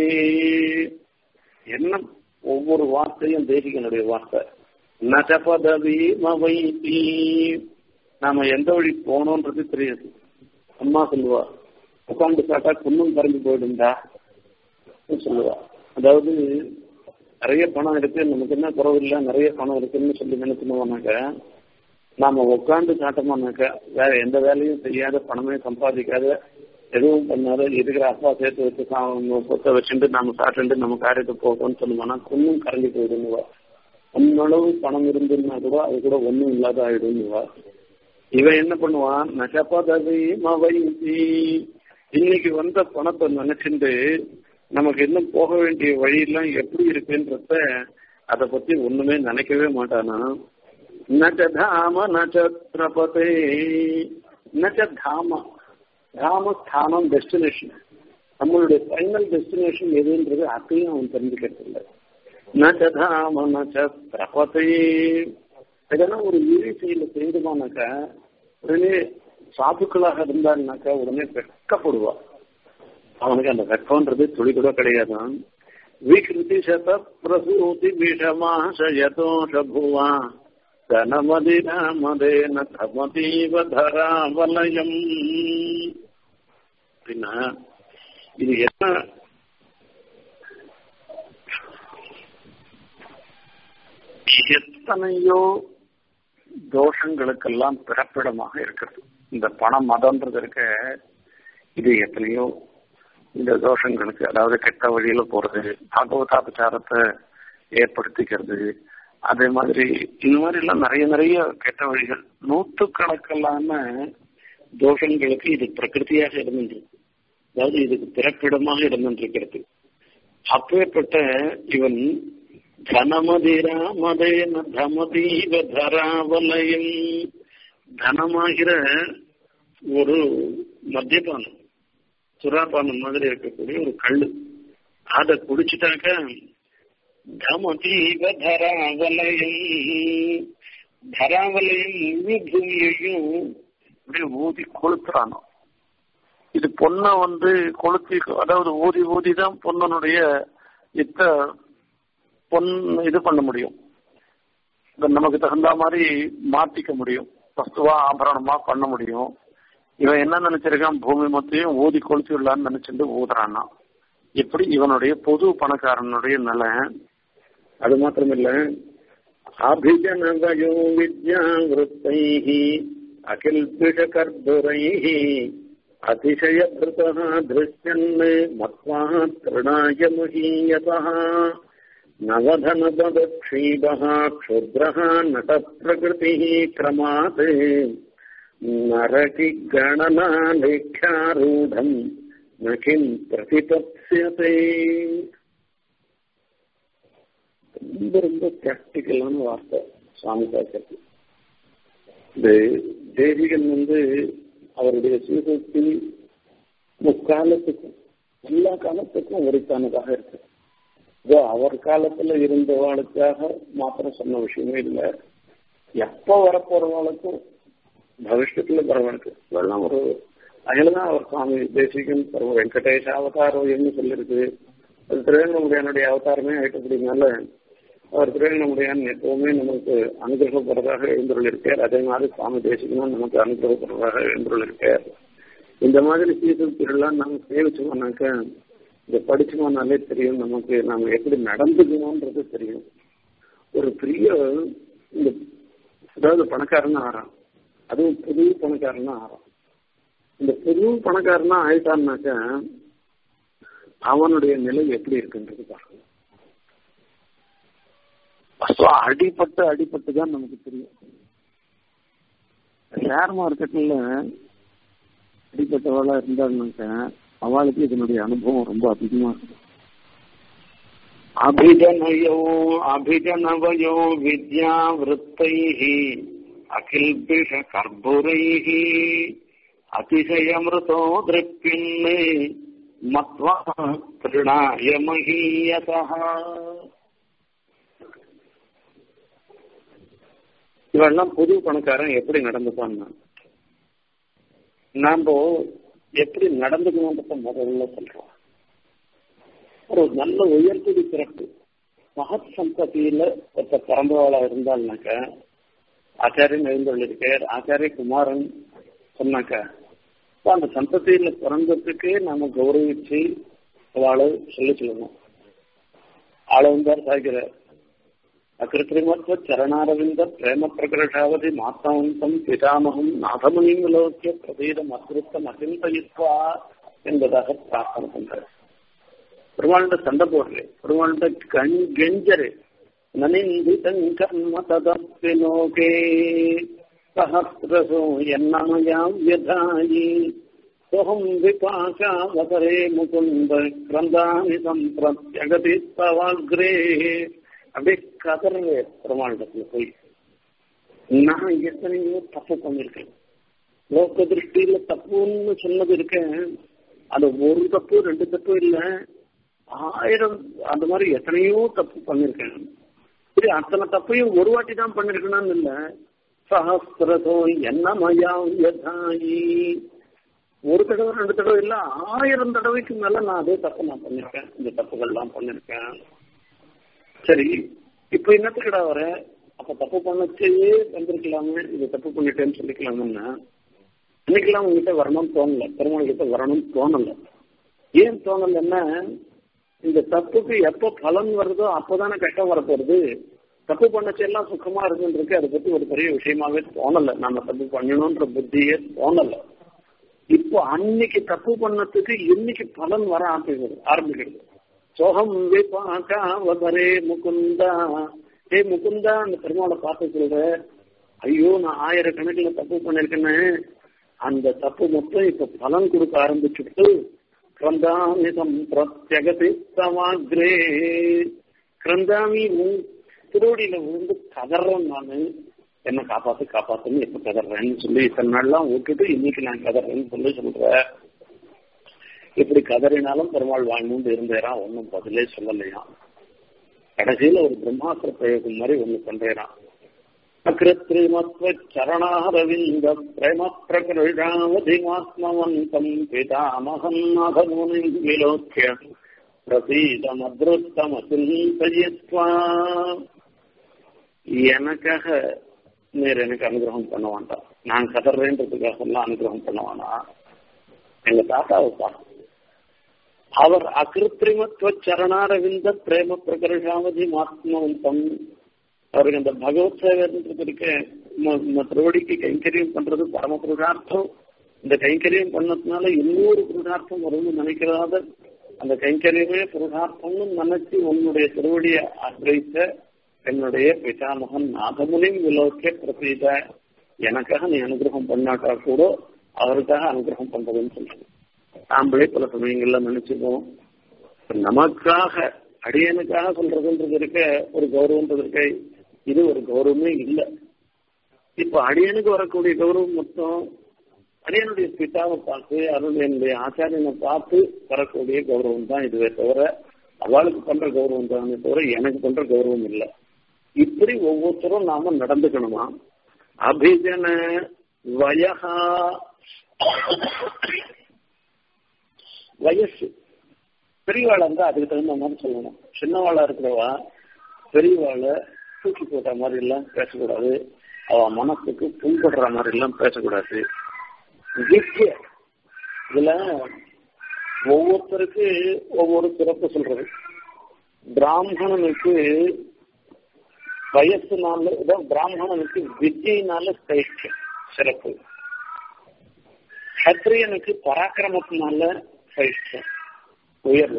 என்ன ஒவ்வொரு வார்த்தையும் தேசிகனுடைய வார்த்தை நச்ச பதவி மவைத்தி நாம எந்த வழி போனோன்றது தெரியாது அம்மா சொல்லுவா உட்காந்து சாட்டா குன்னும் கரைஞ்சு போயிடுண்டா சொல்லுவா அதாவது நிறைய பணம் இருக்கு நமக்கு என்ன குறவு இல்லை நிறைய பணம் இருக்குன்னு சொல்லி நினைக்கணும்னாக்க நாம உட்காந்து சாட்டோம்னாக்க வேற எந்த வேலையும் செய்யாத பணமே சம்பாதிக்காத எதுவும் பண்ணாத இருக்கிற அப்பா சேர்த்து வச்சு சொத்தை வச்சுட்டு நாம சாப்பிட்டு நம்ம காரியத்தை போகணும்னு சொல்லுவோம்னா குன்னும் கரைஞ்சு போயிடுன்னுவா உன்னளவு பணம் இருந்துன்னா கூட அது கூட ஒண்ணும் இல்லாத ஆயிடும்னுவா இவன் என்ன பண்ணுவான் நகப்பதவி மவைசி இன்னைக்கு வந்த பணத்தை நினைச்சுட்டு நமக்கு இன்னும் போக வேண்டிய வழியெல்லாம் எப்படி இருக்குன்றத அதை பத்தி ஒண்ணுமே நினைக்கவே மாட்டானா நச்ச தாம நச்ச திரபதே நச்ச தாம தாம ஸ்தானம் டெஸ்டினேஷன் நம்மளுடைய ஃபைனல் டெஸ்டினேஷன் எதுன்றது அதையும் அவன் தெரிஞ்சுக்கிறது இல்லை நச்ச தாம நச்ச திரபதே இதெல்லாம் ஒரு இழிசையில செய்துமானாக்கா உடனே சாதுக்களாக இருந்தான்னாக்கா உடனே வெட்கப்படுவா அவனுக்கு அந்த வெட்கம்ன்றது துளி கூட கிடையாதான் விகிருதி சத பிரசூதி விஷமா சயதோஷ புவா தனமதிராமதேன தமதீவ தராவலயம் அப்படின்னா இது என்ன எத்தனையோ தோஷங்களுக்கெல்லாம் பிறப்பிடமாக இருக்கிறது இந்த பணம் மதம்ன்றது இருக்க இது எத்தனையோ இந்த தோஷங்களுக்கு அதாவது கெட்ட வழியில போறது பாகவதாபச்சாரத்தை ஏற்படுத்திக்கிறது அதே மாதிரி இந்த மாதிரி எல்லாம் நிறைய நிறைய கெட்ட வழிகள் நூற்றுக்கணக்கிலான தோஷங்களுக்கு இது பிரகிருதியாக இருந்துருக்கு அதாவது இதுக்கு பிறப்பிடமாக இருந்திருக்கிறது அப்பேற்பட்ட இவன் தனமதிரா மதேன தமதீவ தராவலயம் தனமாகிற ஒரு மத்தியபானம் சுறாபானம் மாதிரி இருக்கக்கூடிய ஒரு கல்லு அதை குடிச்சிட்டாக்க தமதீவ தராவலயம் தராவலயம் முழு பூமியையும் அப்படியே ஊதி கொளுத்துறானோ இது பொண்ணை வந்து கொளுத்தி அதாவது ஊதி ஊதி தான் பொண்ணனுடைய இத்த பொன் இது பண்ண முடியும் நமக்கு தகுந்த மாதிரி மாத்திக்க முடியும் வஸ்துவா ஆபரணமா பண்ண முடியும் இவன் என்ன நினைச்சிருக்கான் பூமி மொத்தையும் ஊதி கொளுத்தி விடலான்னு நினைச்சிட்டு ஊதுறான்னா இப்படி இவனுடைய பொது பணக்காரனுடைய நிலை அது மாத்திரமில்ல அபிஜனவயோ வித்யா விருத்தை அகில்பிஷ கர்ப்புரைः அதிசயபிருதः திருஷ்யன் மத்வா திருணாய முஹீயதः नवधनपदक्षीपः क्षुद्रः नटप्रकृतिः क्रमात् நரகி கணனா லேக்காரூடம் நகிம் பிரதிபத்யதே ரொம்ப ரொம்ப பிராக்டிக்கலான வார்த்தை சுவாமி பேசுறது இந்த தேசிகன் வந்து அவருடைய சீர்திருத்தி முக்காலத்துக்கும் எல்லா காலத்துக்கும் உரித்தானதாக இருக்கு இதோ அவர் காலத்துல இருந்தவாளுக்காக மாத்திரம் சொன்ன விஷயமே இல்லை எப்ப வரப்போறவாளுக்கும் பவிஷ்யத்துல வரவனுக்கு இதெல்லாம் ஒரு அதுலதான் அவர் சுவாமி தேசிகன் சர்வ வெங்கடேஷ அவதாரம் என்ன சொல்லிருக்கு அது திருவேங்கமுடியானுடைய அவதாரமே ஆயிட்டபடினால அவர் திருவேங்கமுடியான் எப்பவுமே நமக்கு அனுகிரகப்படுறதாக எழுந்துள்ளிருக்கார் அதே மாதிரி சுவாமி தேசிகனும் நமக்கு அனுகிரகப்படுறதாக எழுந்துள்ளிருக்கார் இந்த மாதிரி சீர்திருத்திலாம் நம்ம சேவிச்சோம்னாக்க இதை படிச்சோம்னாலே தெரியும் நமக்கு நாம எப்படி நடந்துக்கணும்ன்றது தெரியும் ஒரு பெரிய இந்த அதாவது பணக்காரனா ஆறான் அதுவும் புது பணக்காரனா ஆறான் இந்த புது பணக்காரனா ஆயிட்டான்னாக்க அவனுடைய நிலை எப்படி இருக்குன்றது பாருங்க அடிப்பட்டு அடிப்பட்டு தான் நமக்கு தெரியும் ஷேர் மார்க்கெட்ல அடிப்பட்டவளா இருந்தாருனாக்க அவளுக்கு இதனுடைய அனுபவம் ரொம்ப அதிகமா இருக்கும் அபிஜனயோ அபிஜனவயோ வித்யா விற்த்தை அகில்பிஷ கர்ப்புரை அதிசயமிருதோ திருப்பின்னு மத்வா திருணாய மகீயதா இவெல்லாம் புது பணக்காரன் எப்படி நடந்துப்பான்னா நாம எப்படி நடந்துக்கணும்ன்றத முதல்ல சொல்றோம் ஒரு நல்ல உயர்த்துடி பிறப்பு மகத் சம்பத்தியில ஒருத்த பிறந்தவாளா இருந்தாள்னாக்க ஆச்சாரியன் எழுந்தள்ளிருக்கார் ஆச்சாரிய குமாரன் சொன்னாக்க அந்த சந்ததியில பிறந்ததுக்கே நாம கௌரவிச்சு அவளை சொல்லி சொல்லணும் ஆள வந்தார் சாய்கிறார் அகிருத்திரிமத்வ சரணாரவிந்த பிரேம பிரகர்ஷாவதி மாத்தவந்தம் பிதாமகம் நாதமுனி விலோக்கிய பிரதீதம் அகிருத்தம் அசிந்தயித்வா என்பதாக பிரார்த்தனை பண்றார் பெருமாள்கிட்ட சண்டை போடுறேன் பெருமாள்கிட்ட கண் கெஞ்சரு நனிந்திதம் கர்ம ததப்பினோகே சஹசிரசோ என்னமயாம் யதாயி சோகம் விபாஷாவதரே முகுந்த கிரந்தானி சம்பிரத்யகதி தவாக்ரே அப்படியே கதறவே பெருமாண்டத்துல போய் நான் எத்தனையோ தப்பு பண்ணிருக்கேன் லோக திருஷ்டியில தப்புன்னு சொன்னது இருக்கேன் அது ஒரு தப்பு ரெண்டு தப்பு இல்ல ஆயிரம் அந்த மாதிரி எத்தனையோ தப்பு பண்ணிருக்கேன் சரி அத்தனை தப்பையும் ஒரு வாட்டி தான் பண்ணிருக்கணும்னு இல்ல சஹசிரதோ என்னமயாம் யதாயி ஒரு தடவை ரெண்டு தடவை இல்ல ஆயிரம் தடவைக்கு மேல நான் அதே தப்பு நான் பண்ணிருக்கேன் இந்த தப்புகள்லாம் பண்ணிருக்கேன் சரி இப்ப என்னத்துக்கடா வர அப்ப தப்பு பண்ணச்சே வந்திருக்கலாமே இது தப்பு பண்ணிட்டேன்னு சொல்லிக்கலாமுன்னா இன்னைக்கெல்லாம் உங்ககிட்ட வரணும்னு தோணல பெருமாள் கிட்ட வரணும்னு தோணல ஏன் தோணலன்னா இந்த தப்புக்கு எப்ப பலன் வருதோ அப்பதானே கஷ்டம் வரப்போறது தப்பு பண்ணச்சு எல்லாம் சுத்தமா இருக்குன்றிருக்கு அதை பத்தி ஒரு பெரிய விஷயமாவே தோணல நம்ம தப்பு பண்ணணும்ன்ற புத்தியே தோணல இப்போ அன்னைக்கு தப்பு பண்ணதுக்கு இன்னைக்கு பலன் வர ஆரம்பிக்கிறது ஆரம்பிக்கிறது சோகம் விபாகாவதரே முகுந்தா ஏ முகுந்தா அந்த பெருமாளை பார்த்து சொல்ற ஐயோ நான் ஆயிரக்கணக்கில் தப்பு பண்ணிருக்கேன்னு அந்த தப்பு மொத்தம் இப்ப பலன் கொடுக்க ஆரம்பிச்சுட்டு கிரந்தாமிதம் பிரத்யகதி சமாகிரே கிரந்தாமி திருவடியில விழுந்து கதறேன் நானு என்ன காப்பாத்து காப்பாத்துன்னு எப்ப கதறேன்னு சொல்லி இத்தனை நாள்லாம் விட்டுட்டு இன்னைக்கு நான் கதறேன்னு சொல்லி சொல்றேன் இப்படி கதறினாலும் பெருமாள் வாழ்ந்து இருந்தேரான் ஒன்னும் பதிலே சொல்லலையாம் கடைசியில ஒரு பிரம்மாஸ்திர பிரயோகம் மாதிரி ஒண்ணு பண்றேரான் அகிருத்ரிமத்வ சரணாரவிந்த பிரேம பிரகிருஷாவதிமாத்மவந்தம் பிதாமகம் நாகமுனி விலோக்கிய பிரசீதமத்ருத்தமசிந்தயித்வா எனக்காக நீர் எனக்கு அனுகிரகம் பண்ண வேண்டாம் நான் கதறேன்றதுக்காக எல்லாம் அனுகிரகம் பண்ண வேணாம் எங்க தாத்தாவை பார்க்க அவர் அகிருத்திரிமத்துவ சரணாரவிந்த பிரேம பிரகர்ஷாவதி மாத்மவந்தம் அவருக்கு அந்த பகவத் சேவைன்றது இருக்க திருவடிக்கு கைங்கரியம் பண்றது பரம புருஷார்த்தம் இந்த கைங்கரியம் பண்ணதுனால இன்னொரு புருஷார்த்தம் வரும்னு நினைக்கிறதாத அந்த கைங்கரியமே புருஷார்த்தம்னு நினைச்சு உன்னுடைய திருவடியை ஆசிரித்த என்னுடைய பிதாமகன் நாகமுனியும் விலோக்கிய பிரசீத எனக்காக நீ அனுகிரகம் பண்ணாட்டா கூட அவருக்காக அனுகிரகம் பண்றதுன்னு சொல்றது நாம்பளே பல சமயங்கள்ல நினைச்சுப்போம் நமக்காக அடியனுக்காக சொல்றதுன்றது இருக்க ஒரு கௌரவன்றது இருக்க இது ஒரு கௌரவமே இல்லை இப்ப அடியனுக்கு வரக்கூடிய கௌரவம் மொத்தம் அடியனுடைய பிதாவை பார்த்து அருளையனுடைய ஆச்சாரியனை பார்த்து வரக்கூடிய கௌரவம் தான் இதுவே தவிர அவளுக்கு பண்ற கௌரவம் தானே தவிர எனக்கு பண்ற கௌரவம் இல்லை இப்படி ஒவ்வொருத்தரும் நாம நடந்துக்கணுமா அபிஜன வயகா வயசு பெரியவாளை இருந்தா அதுக்கு தகுந்த மாதிரி சொல்லணும் சின்னவாளா இருக்கிறவா பெரியவாளை தூக்கி போட்ட மாதிரி எல்லாம் பேசக்கூடாது அவ மனசுக்கு புண்படுற மாதிரி எல்லாம் பேசக்கூடாது வித்ய இதுல ஒவ்வொருத்தருக்கு ஒவ்வொரு சிறப்பு சொல்றது பிராமணனுக்கு வயசுனால பிராமணனுக்கு வித்தியினால சைக்கியம் சிறப்பு கத்திரியனுக்கு பராக்கிரமத்தினால சைக்கியம் உயர்வு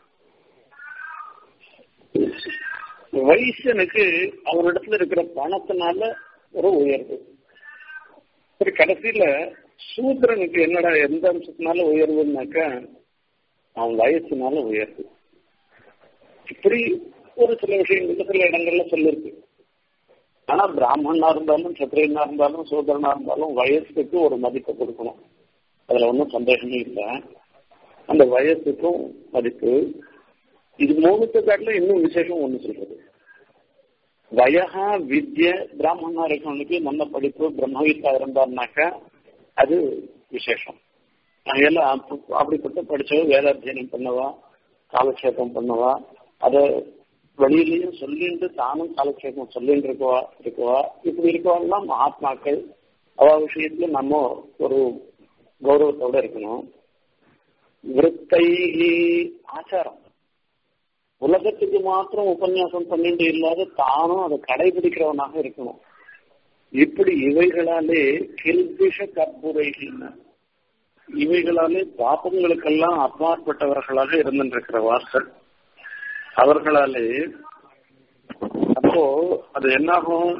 வைசியனுக்கு அவனிடத்துல இருக்கிற பணத்தினால ஒரு உயர்வு சரி கடைசியில சூத்திரனுக்கு என்னடா எந்த அம்சத்தினால உயர்வுனாக்கா அவன் வயசுனால உயர்வு இப்படி ஒரு சில விஷயங்கள் சில இடங்கள்ல சொல்லிருக்கு ஆனா பிராமணனா இருந்தாலும் சத்திரியனா இருந்தாலும் சூத்திரனா இருந்தாலும் வயசுக்கு ஒரு மதிப்பை கொடுக்கணும் அதுல ஒன்றும் சந்தேகமே இல்லை அந்த வயசுக்கும் மதிப்பு இது மூணுத்தை காட்டில இன்னும் விசேஷம் ஒண்ணு சொல்றது வயகா வித்ய பிராமணா இருக்கவனுக்கு நல்ல படிப்பு பிரம்மவித்தா இருந்தாருனாக்கா அது விசேஷம் நாங்கெல்லாம் அப்படிப்பட்ட படிச்சவ வேதாத்தியனம் பண்ணவா காலக்ஷேபம் பண்ணவா அதை வெளியிலையும் சொல்லிட்டு தானும் காலக்ஷேபம் சொல்லிட்டு இருக்கவா இருக்கவா இப்படி இருக்கவெல்லாம் மகாத்மாக்கள் அவ விஷயத்துல நம்ம ஒரு கௌரவத்தோட இருக்கணும் விருத்தை ஆச்சாரம் உலகத்துக்கு மாத்திரம் உபன்யாசம் பண்ணிட்டு இல்லாத தானும் அதை கடைபிடிக்கிறவனாக இருக்கணும் இப்படி இவைகளாலே கில்பிஷ கற்புரைகின்றன இவைகளாலே பாப்பங்களுக்கெல்லாம் அப்பாற்பட்டவர்களாக இருந்திருக்கிறவார்கள் அவர்களாலே அப்போ அது என்னாகும்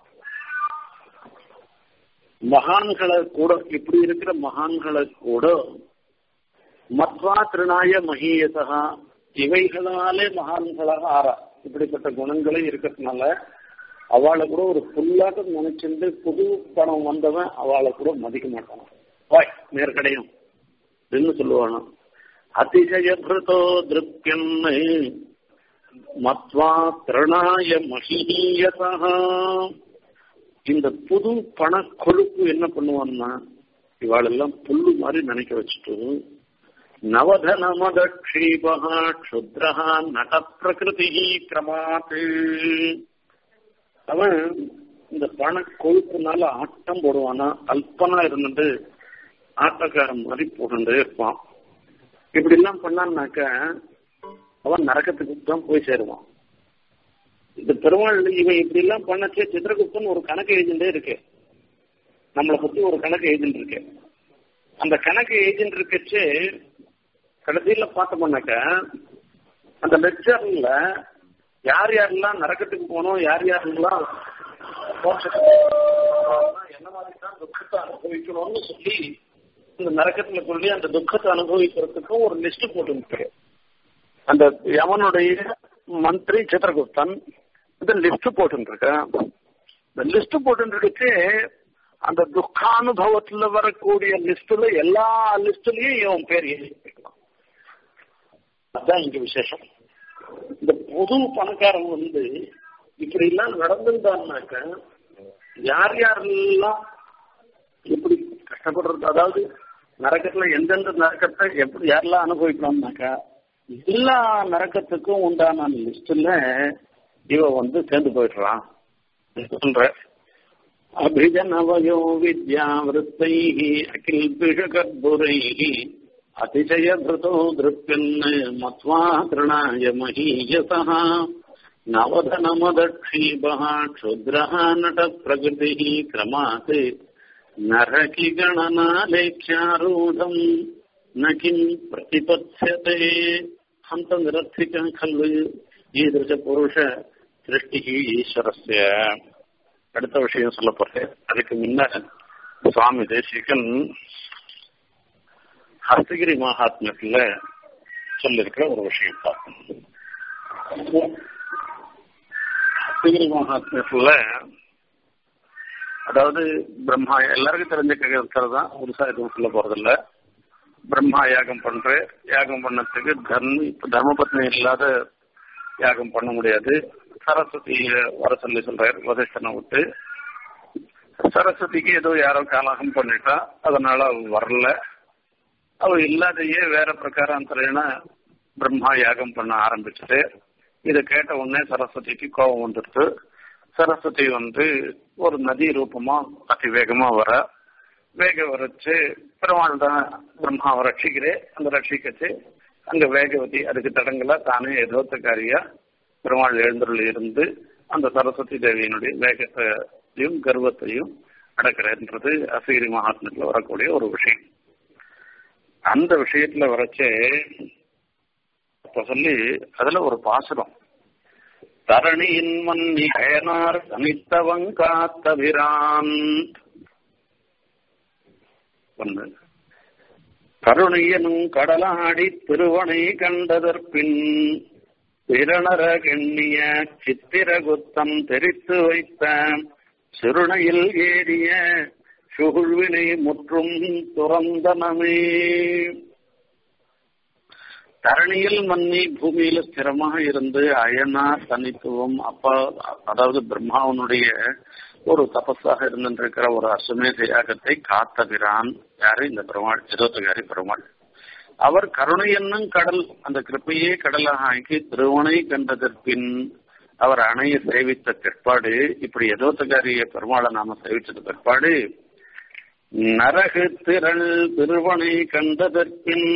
மகான்களை கூட இப்படி இருக்கிற மகான்களை கூட மத்வா திருநாய மகீயசகா இவைகளாலே மகான்களாக ஆறா இப்படிப்பட்ட குணங்களே இருக்கிறதுனால அவளை கூட ஒரு புல்லாட்டம் நினைச்சிருந்து புது பணம் வந்தவன் அவளை கூட மதிக்க மாட்டான் வாய் நேர்கடையும் அப்படின்னு சொல்லுவானா அதிசயபிருதோ திருப்தியன்னு மத்வா திரணாய மகீயசா இந்த புது பண கொழுப்பு என்ன பண்ணுவான்னா இவாளெல்லாம் புல்லு மாதிரி நினைக்க வச்சுட்டு நவதனமதக்ஷீபா க்ஷுத்ரஹா நட பிரகிருதி கிரமாத் அவன் இந்த பண கொழுப்புனால ஆட்டம் போடுவானா அல்பனா இருந்துட்டு ஆட்டக்காரன் மாதிரி போட்டுட்டே இருப்பான் இப்படி எல்லாம் பண்ணான்னாக்க அவன் நரக்கத்துக்கு தான் போய் சேருவான் இந்த பெருமாள் இவன் இப்படி எல்லாம் பண்ணச்சே சித்திரகுப்தன் ஒரு கணக்கு ஏஜென்டே இருக்கு நம்மளை பத்தி ஒரு கணக்கு ஏஜென்ட் இருக்கு அந்த கணக்கு ஏஜென்ட் இருக்கச்சு கடைசியில பார்த்தோம்னாக்க அந்த லெக்சர்ல யார் யாரெல்லாம் நரக்கத்துக்கு போனோம் யார் யாரெல்லாம் என்ன மாதிரி தான் துக்கத்தை அனுபவிக்கணும்னு சொல்லி இந்த நரக்கத்துல சொல்லி அந்த துக்கத்தை அனுபவிக்கிறதுக்கும் ஒரு லிஸ்ட் போட்டு அந்த யவனுடைய மந்திரி சித்திரகுப்தன் இந்த லிஸ்ட் போட்டு இந்த லிஸ்ட் போட்டு அந்த துக்கானுபவத்துல வரக்கூடிய லிஸ்ட்ல எல்லா லிஸ்ட்லயும் இவன் பேர் எழுதிக்கலாம் அதுதான் இங்க விசேஷம் இந்த புது பணக்காரன் வந்து இப்படி எல்லாம் நடந்திருந்தான்னாக்க யார் யாரெல்லாம் எப்படி கஷ்டப்படுறது அதாவது நரக்கத்துல எந்தெந்த நரக்கத்தை எப்படி யாரெல்லாம் அனுபவிக்கலாம்னாக்கா எல்லா நரக்கத்துக்கும் உண்டான லிஸ்ட்ல இவ வந்து சேர்ந்து போயிடுறான் சொல்ற அபிஜனவயோ வித்யா விருத்தை அகில் பிஷகர்புரை அதிசய திருதோ திருப்பின் மத்வா திருணாய மகீயசா நவதனமதக்ஷீபः क्षुद्रः नटप्रकृतिः क्रमात् नरकि गणनालेख्यारूढम् न किम् प्रतिपत्स्यते हन्तनिरर्थिकः खलु ईदृशपुरुष सृष्टिः ईश्वरस्य அடுத்த விஷயம் சொல்ல போறேன் அதுக்கு முன்ன சுவாமி தேசிகன் ஹஸ்தகிரி மகாத்மியத்துல சொல்லிருக்கிற ஒரு விஷயம் பார்க்கணும் ஹஸ்தகிரி மகாத்மியத்துல அதாவது பிரம்மா எல்லாருக்கும் தெரிஞ்ச கேட்கறது தான் புதுசா எதுவும் சொல்ல போறதில்ல பிரம்மா யாகம் பண்ற யாகம் பண்ணதுக்கு தர்ம தர்மபத்னி இல்லாத யாகம் பண்ண முடியாது சரஸ்வதிய வர சொல்லி சொல்றாரு வசிஷ்டனை விட்டு சரஸ்வதிக்கு ஏதோ யாரோ காலாகம் பண்ணிட்டா அதனால அவ வரல அவ இல்லாதையே வேற பிரகாராந்தரேன பிரம்மா யாகம் பண்ண ஆரம்பிச்சுட்டு இதை கேட்ட உடனே சரஸ்வதிக்கு கோபம் வந்துடுது சரஸ்வதி வந்து ஒரு நதி ரூபமா அதி வேகமா வர வேக வரைச்சு பெருமாள் தான் பிரம்மாவை ரட்சிக்கிறேன் அந்த ரட்சிக்கச்சு அங்க வேகவதி அதுக்கு தடங்களா தானே எதோத்தக்காரியா பெருமாள் எழுந்தருள் இருந்து அந்த சரஸ்வதி தேவியினுடைய வேகத்தையும் கர்வத்தையும் அடக்கிறன்றது அசகிரி மகாத்மத்துல வரக்கூடிய ஒரு விஷயம் அந்த விஷயத்துல வரைச்சே அப்ப சொல்லி அதுல ஒரு பாசுரம் தரணியின் மன்னி அயனார் தனித்தவங்காத்தபிரான் ஒன்று கருணையனும் கடலாடி திருவனை கண்டதற்பின் பிரணர கண்ணிய சித்திரகுத்தம் தெரித்து வைத்த சிறுணையில் ஏறிய சுகுழ்வினை முற்றும் துறந்தனமே தரணியில் மன்னி பூமியில ஸ்திரமாக இருந்து அயனா தனித்துவம் அப்பா அதாவது பிரம்மாவனுடைய ஒரு தபஸாக இருந்திருக்கிற ஒரு அசுமேத யாகத்தை காத்தபிரான் யாரு இந்த பெருமாள் இருபத்தகாரி பெருமாள் அவர் கருணை என்னும் கடல் அந்த கிருப்பையே கடலாக ஆக்கி திருவனை கண்டதற்பின் அவர் அணையை சேவித்த பிற்பாடு இப்படி எதோத்தகாரிய பெருமாளை நாம சேவிச்சது பிற்பாடு நரகு திரள் திருவனை கண்டதற்பின்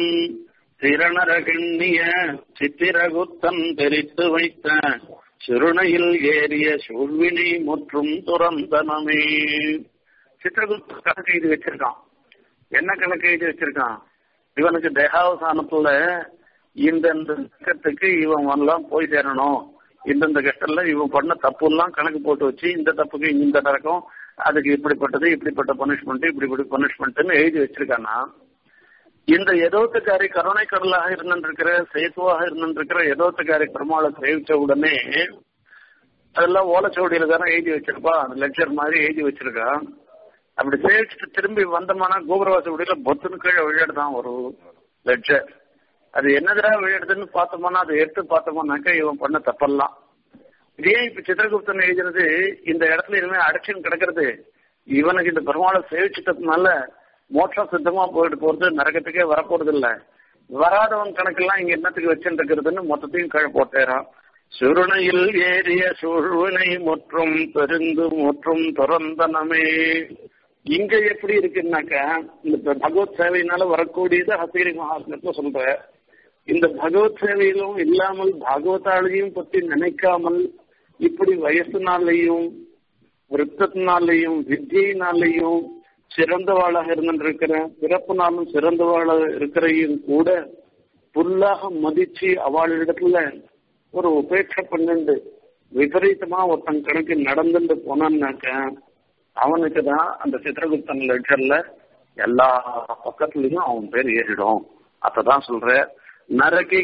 திறனரகண்ணிய சித்திரகுத்தன் தெரித்து வைத்த சிறுணையில் ஏறிய சூழ்வினை முற்றும் துறந்தனமே சித்திரகுப்த கணக்கு எழுதி வச்சிருக்கான் என்ன கணக்கு எழுதி வச்சிருக்கான் இவனுக்கு தேகாவசானத்துல இந்தந்த கஷ்டத்துக்கு இவன் எல்லாம் போய் சேரணும் இந்தந்த கஷ்டம்ல இவன் பண்ண தப்பு எல்லாம் கணக்கு போட்டு வச்சு இந்த தப்புக்கு இந்த நரக்கம் அதுக்கு இப்படிப்பட்டது இப்படிப்பட்ட பனிஷ்மெண்ட் இப்படிப்பட்ட பனிஷ்மெண்ட்னு எழுதி வச்சிருக்கானா இந்த எதோத்துக்காரி கருணை கடலாக இருந்திருக்கிற சேத்துவாக இருந்திருக்கிற எதோத்துக்காரி பெருமாளை சேவிச்ச உடனே அதெல்லாம் ஓலச்சோடியில தானே எழுதி வச்சிருப்பா அந்த லெக்சர் மாதிரி எழுதி வச்சிருக்கா அப்படி சேவிச்சுட்டு திரும்பி வந்தோம்னா கோபுரவாசி உடையில பொத்துன்னு கீழே விழுடுதான் ஒரு லெக்சர் அது என்னதுடா விழுடுதுன்னு பார்த்தோம்னா அதை எடுத்து பார்த்தோம்னாக்கா இவன் பண்ண தப்பெல்லாம் இதே இப்ப சித்திரகுப்தன் எழுதுறது இந்த இடத்துல இனிமே அடைச்சுன்னு கிடக்கிறது இவனுக்கு இந்த பெருமாளை சேவிச்சிட்டதுனால மோட்சம் சித்தமா போயிட்டு போறது நரகத்துக்கே வரப்போறது இல்ல வராதவன் கணக்கெல்லாம் இங்க என்னத்துக்கு வச்சுருக்கிறதுன்னு மொத்தத்தையும் கழ போட்டேறான் சுருணையில் ஏறிய சுழுவினை முற்றும் பெருந்து முற்றும் துறந்தனமே இங்க எப்படி இருக்குன்னாக்கா இந்த பகவத் சேவையினால வரக்கூடியது ஹசீரி மகாத்மத்துல சொல்ற இந்த பகவத் சேவையிலும் இல்லாமல் பாகவதாலையும் பத்தி நினைக்காமல் இப்படி வயசுனாலையும் விருத்தத்தினாலையும் வித்தியினாலையும் சிறந்தவாளாக இருந்திருக்கிற பிறப்புனாலும் சிறந்தவாளாக இருக்கிறையும் கூட புல்லாக மதிச்சு அவளிடத்துல ஒரு உபேட்சை பண்ணிண்டு விபரீதமா ஒருத்தன் கணக்கு நடந்துட்டு போனான்னாக்க அவனுக்கு தான் அந்த சித்திரகுப்தன் லெட்டர்ல எல்லா பக்கத்துலயும் அவன் பேர் ஏறிடும் அப்பதான் சொல்ற நரகி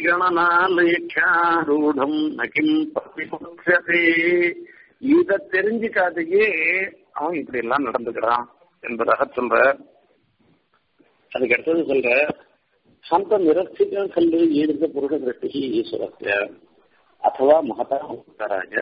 கணநாளூடம் நகிம் பிரதிபட்சதே இத தெரிஞ்சுக்காதையே அவன் இப்படி எல்லாம் நடந்துக்கிறான் என்பதாக சொல்ற அதுக்கு அடுத்தது சொல்ற சந்த நிரஸ்திக கல்லு ஈடுத்த புருட திருஷ்டி ஈஸ்வரஸ்ய அதுவா மகதா உத்தராஜ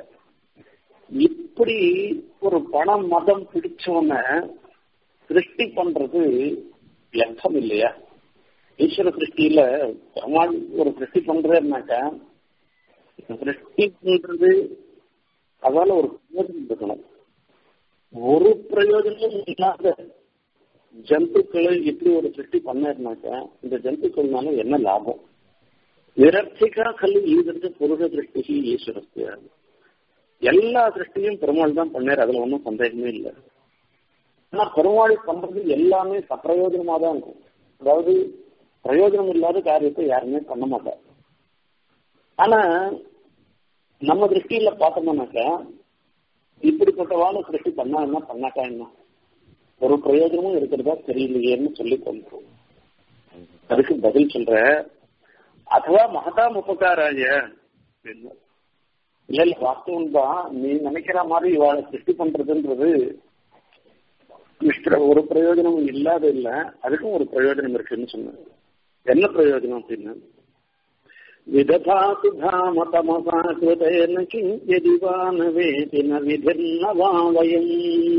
இப்படி ஒரு பணம் மதம் பிடிச்சவன சிருஷ்டி பண்றது லட்சம் இல்லையா ஈஸ்வர சிருஷ்டியில பெருமாள் ஒரு சிருஷ்டி பண்றேன்னாக்கா சிருஷ்டி பண்றது அதால ஒரு பிரயோஜனம் இருக்கணும் ஒரு பிரயோஜனமும் இல்லாத ஜந்துக்களை இப்படி ஒரு சிருஷ்டி பண்ணாருனாக்கா இந்த ஜந்துக்கள்னால என்ன லாபம் நிரர்த்திகா கல்லு ஈதற்கு புருஷ திருஷ்டி ஈஸ்வரஸ்தியா எல்லா திருஷ்டியும் பெருமாள் தான் பண்ணார் அதுல ஒன்றும் சந்தேகமே இல்லை ஆனா பெருமாள் பண்றது எல்லாமே சப்பிரயோஜனமா தான் இருக்கும் அதாவது பிரயோஜனம் இல்லாத காரியத்தை யாருமே பண்ண மாட்டார் ஆனா நம்ம திருஷ்டியில பார்த்தோம்னாக்கா இப்படிப்பட்டவான சிருஷ்டி பண்ணா என்ன பண்ணாக்கா என்ன ஒரு பிரயோஜனமும் இருக்கிறதா தெரியலையேன்னு சொல்லி தோன்றும் அதுக்கு பதில் சொல்ற அதுவா மகதாம் உபகாராய இல்ல இல்ல வாஸ்தவம் தான் நீ நினைக்கிற மாதிரி இவாளை சிருஷ்டி பண்றதுன்றது நிஷ்ட ஒரு பிரயோஜனமும் இல்லாத இல்ல அதுக்கும் ஒரு பிரயோஜனம் இருக்குன்னு சொன்ன என்ன பிரயோஜனம் அப்படின்னா விததாத்து தாம தமசா கிருதேன கிஞ்சதி வா ந வேதி ந விதிர்ன வா வயம்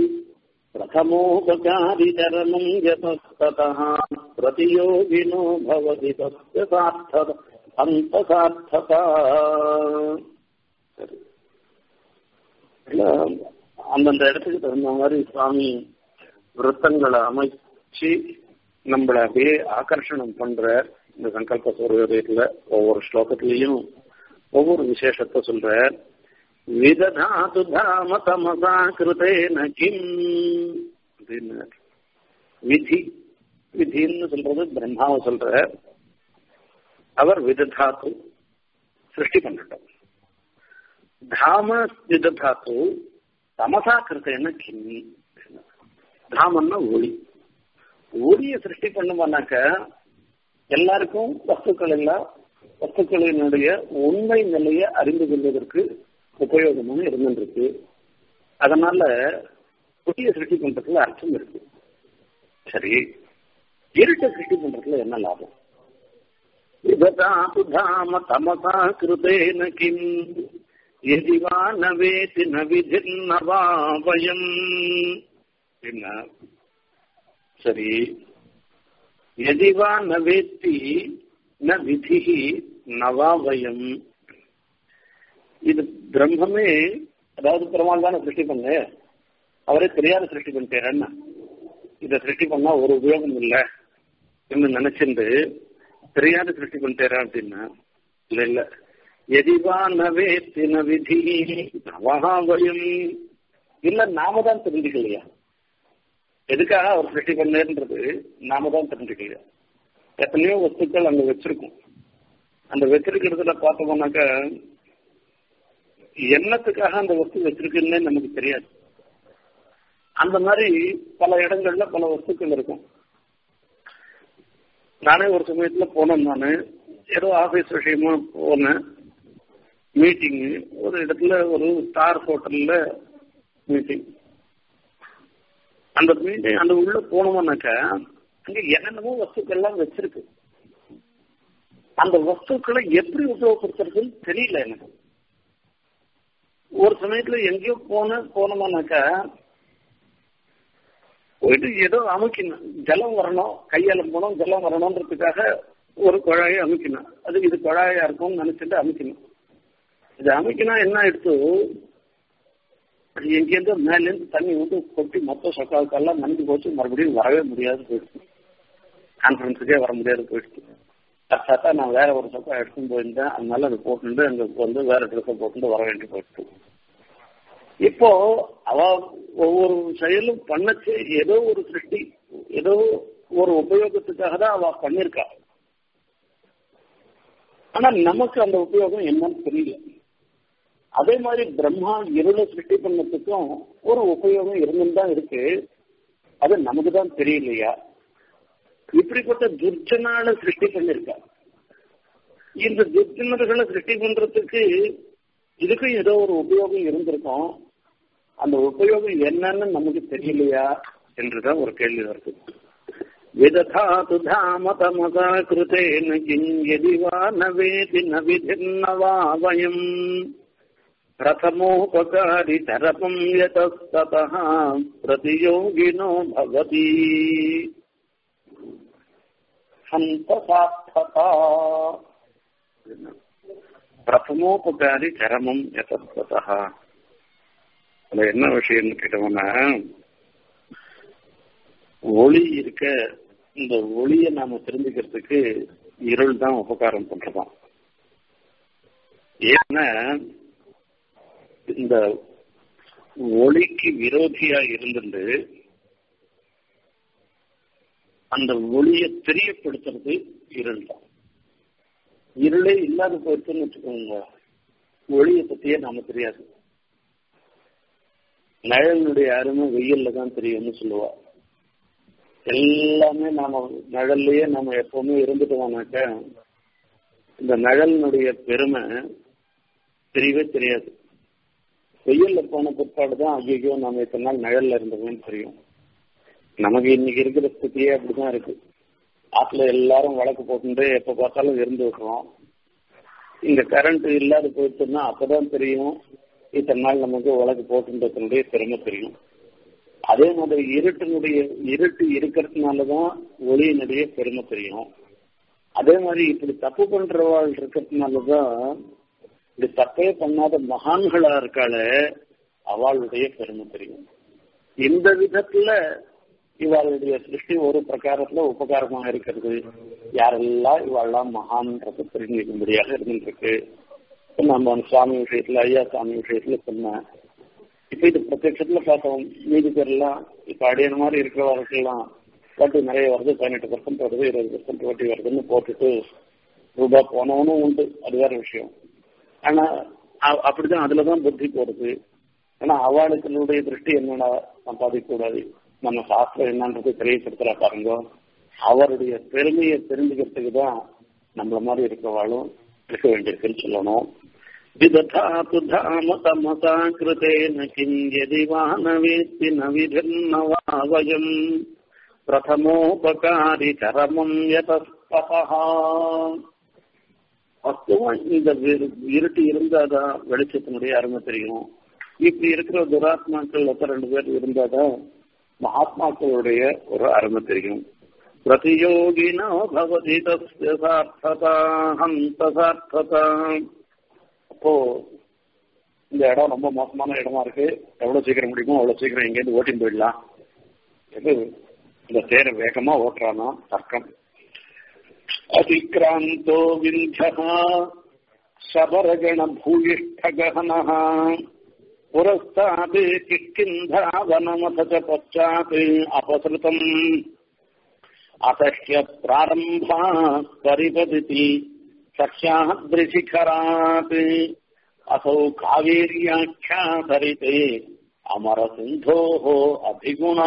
प्रथमोपचारिचरणम् यतस्ततः प्रतियोगिनो भवति तस्य सार्थक अन्तसार्थता அந்தந்த இடத்துக்கு தகுந்த மாதிரி சுவாமி விருத்தங்களை அமைச்சு நம்மள அப்படியே ஆகர்ஷணம் பண்ற இந்த சங்கல்ப சூரியத்துல ஒவ்வொரு ஸ்லோகத்திலையும் ஒவ்வொரு விசேஷத்தை சொல்ற விததாது தாம தமசா கிருதேன கிம் அப்படின்னு விதி விதின்னு சொல்றது பிரம்மாவை சொல்ற அவர் விததாத்து சிருஷ்டி பண்ணட்டும் தாம விததாத்து தமசா கிருத்தேன கிம் தாமன்னா ஒளி ஒளியை சிருஷ்டி பண்ணுவானாக்க எல்லாருக்கும் வஸ்துக்கள் எல்லாம் வஸ்துக்களினுடைய உண்மை நிலையை அறிந்து கொள்வதற்கு உபயோகமும் இருந்துருக்கு அதனால குட்டியை சிருஷ்டி பண்றதுல அர்த்தம் இருக்கு சரி இருட்டை சிருஷ்டி பண்றதுல என்ன லாபம் தாம தமசா கிருதேன கிம் எதிவா நவேதி நவிதிர்னவா வயம் என்ன சரி எதிவா நவேத்தி ந விதி நவா வயம் இது பிரம்மமே அதாவது பெருமாள் தானே சிருஷ்டி பண்ண அவரே தெரியாத சிருஷ்டி பண்ணிட்டேன் இதை சிருஷ்டி பண்ணா ஒரு உபயோகம் இல்லை என்று நினைச்சிருந்து தெரியாத சிருஷ்டி பண்ணிட்டேரா அப்படின்னா இல்ல இல்ல எதிவா நவேத்தின விதி நவகாவயம் இல்ல நாம தான் தெரிஞ்சுக்கலையா எதுக்காக அவர் சிருஷ்டி பண்ணேன்றது நாம தான் தெரிஞ்சுக்கலையா எத்தனையோ வஸ்துக்கள் அங்க வச்சிருக்கோம் அந்த வச்சிருக்கிறதுல பார்த்தோம்னாக்க என்னத்துக்காக அந்த வஸ்து வச்சிருக்குன்னே நமக்கு தெரியாது அந்த மாதிரி பல இடங்கள்ல பல வஸ்துக்கள் இருக்கும் நானே ஒரு சமயத்துல போனேன் நானு ஏதோ ஆபீஸ் விஷயமா போனேன் மீட்டிங் ஒரு இடத்துல ஒரு ஸ்டார் ஹோட்டல்ல மீட்டிங் அந்த மீட்டிங் அந்த உள்ள போனோம்னாக்க அங்க என்னென்னமோ வஸ்துக்கள்லாம் வச்சிருக்கு அந்த வஸ்துக்களை எப்படி உபயோகப்படுத்துறதுன்னு தெரியல எனக்கு ஒரு சமயத்துல எங்கேயோ போன போனோம்னாக்கா போயிட்டு ஏதோ அமைக்கணும் ஜலம் வரணும் கையால போனோம் ஜலம் வரணுன்றதுக்காக ஒரு குழாயை அமைக்கணும் அது இது குழாயா இருக்கும்னு நினைச்சிட்டு அமைக்கணும் இது அமைக்கினா என்ன ஆயிடுத்து எங்கேருந்தோ மேலேருந்து தண்ணி வந்து கொட்டி மொத்த சொக்காவுக்கெல்லாம் நனைஞ்சு போச்சு மறுபடியும் வரவே முடியாது போயிடுச்சு கான்ஃபரன்ஸுக்கே வர முடியாது போயிடுச்சு பார்த்தா நான் வேற ஒரு சொக்கா எடுத்துன்னு போயிருந்தேன் அதனால அதை போட்டுட்டு அங்க வந்து வேற ட்ரெஸ்ஸை போட்டுட்டு வர வேண்டி போயிடுச்சு இப்போ அவ ஒவ்வொரு செயலும் பண்ணச்சு ஏதோ ஒரு சிருஷ்டி ஏதோ ஒரு உபயோகத்துக்காக தான் அவ பண்ணிருக்கா ஆனா நமக்கு அந்த உபயோகம் என்னன்னு தெரியல அதே மாதிரி பிரம்மா இருளை சிருஷ்டி பண்ணதுக்கும் ஒரு உபயோகம் இருந்துன்னு தான் இருக்கு அது நமக்கு தான் தெரியலையா இப்படிப்பட்ட துர்ஜனால சிருஷ்டி பண்ணிருக்கா இந்த துர்ஜனர்களை சிருஷ்டி பண்றதுக்கு இதுக்கும் ஏதோ ஒரு உபயோகம் இருந்திருக்கும் அந்த உபயோகம் என்னன்னு நமக்கு தெரியலையா என்றுதான் ஒரு கேள்வி வருது விததாது தாம தமசா கிருதேன கிங்கதி வா நவேதி நவிதிர்னவா வயம் பிரதமோபகாரி தரபம் யதஸ்ததः பிரதியோகினோ பவதி சந்தசார்த்ததா பிரதமோபகாரி சரமம் யதஸ்ததா அதுல என்ன விஷயம்னு கேட்டோம்னா ஒளி இருக்க இந்த ஒளியை நாம தெரிஞ்சுக்கிறதுக்கு இருள் தான் உபகாரம் பண்றதாம் ஏன்னா இந்த ஒளிக்கு விரோதியா இருந்துட்டு அந்த ஒளியை தெரியப்படுத்துறது இருள் தான் இருளே இல்லாத போயிடுச்சுன்னு வச்சுக்கோங்க ஒளியை பத்தியே நாம தெரியாது நிழலினுடைய அருமை வெயில்ல தான் தெரியும்னு சொல்லுவா எல்லாமே நாம நிழல்லையே நம்ம எப்பவுமே இருந்துட்டோம்னாக்க இந்த நிழலினுடைய பெருமை தெரியவே தெரியாது வெயில்ல போன பிற்பாடு தான் ஐயோ நம்ம இத்தனை நாள் நிழல்ல இருந்தோம்னு தெரியும் நமக்கு இன்னைக்கு இருக்கிற ஸ்திதியே அப்படிதான் இருக்கு ஆத்துல எல்லாரும் வழக்கு போட்டுட்டு எப்ப பார்த்தாலும் இருந்து விட்டுறோம் இங்க கரண்ட் இல்லாத போயிடுச்சுன்னா அப்பதான் தெரியும் இத்தனை நாள் நமக்கு வழக்கு போட்டுன்றதுனுடைய பெருமை தெரியும் அதே மாதிரி இருட்டினுடைய இருட்டு இருக்கிறதுனாலதான் ஒளியினுடைய பெருமை தெரியும் அதே மாதிரி இப்படி தப்பு பண்றவாள் இருக்கிறதுனாலதான் இப்படி தப்பே பண்ணாத மகான்களா இருக்காள அவளுடைய பெருமை தெரியும் இந்த விதத்துல இவளுடைய சிருஷ்டி ஒரு பிரகாரத்துல உபகாரமாக இருக்கிறது யாரெல்லாம் இவாள்லாம் மகான்ன்றத தெரிஞ்சுக்கும்படியாக இருந்துருக்கு நம்ம சுவாமி விஷயத்துல ஐயா சுவாமி விஷயத்துல சொன்னேன் இப்ப இது பிரத்யட்சத்துல பார்த்தோம் மீதி பேர்லாம் இப்ப அடியன மாதிரி இருக்கிறவர்களுக்கெல்லாம் வட்டி நிறைய வருது பதினெட்டு பர்சன்ட் வருது இருபது பர்சன்ட் வட்டி வருதுன்னு போட்டுட்டு ரூபாய் போனவனும் உண்டு அது வேற விஷயம் ஆனா அப்படிதான் அதுலதான் புத்தி போறது ஆனா அவளுக்களுடைய திருஷ்டி என்னடா சம்பாதிக்க கூடாது நம்ம சாஸ்திரம் என்னன்றது தெரியப்படுத்துறா பாருங்க அவருடைய பெருமையை தெரிஞ்சுக்கிறதுக்கு தான் நம்மள மாதிரி இருக்கிறவாளும் இருக்க வேண்டியிருக்குன்னு சொல்லணும் विदधातु धाम तमसा कृतेन किं यदि वा न वेत्ति न विभिन्न वा वयम् प्रथमोपकारि चरमम् यतस्ततः வஸ்துவா இந்த இருட்டு இருந்தாதான் வெளிச்சத்தினுடைய அருமை தெரியும் இப்படி இருக்கிற துராத்மாக்கள் ஒருத்தர் ரெண்டு பேர் இருந்தாதான் மகாத்மாக்களுடைய ஒரு அருமை தெரியும் பிரதியோகினோ பவதி தஸ்யசார்த்ததா ஹந்தசார்த்ததா அப்போ இந்த இடம் ரொம்ப மோசமான இடமா இருக்கு எவ்வளவு சீக்கிரம் முடியுமோ அவ்வளவு சீக்கிரம் எங்கேருந்து ஓட்டின்னு போயிடலாம் இது இந்த தேரை வேகமா ஓட்டுறானா தர்க்கம் அதிக்ராந்தோ விந்தா சபரகண பூயிஷ்டகன புரஸ்தாத் கிஷ்கிந்தாவனமத பச்சாத் அபசிருதம் அசஹ்ய பிராரம்பா பரிபதிதி सख्याद्रिशिखरात् असौ कावेर्याख्यासरिते अमरसिन्धोः अभिगुणा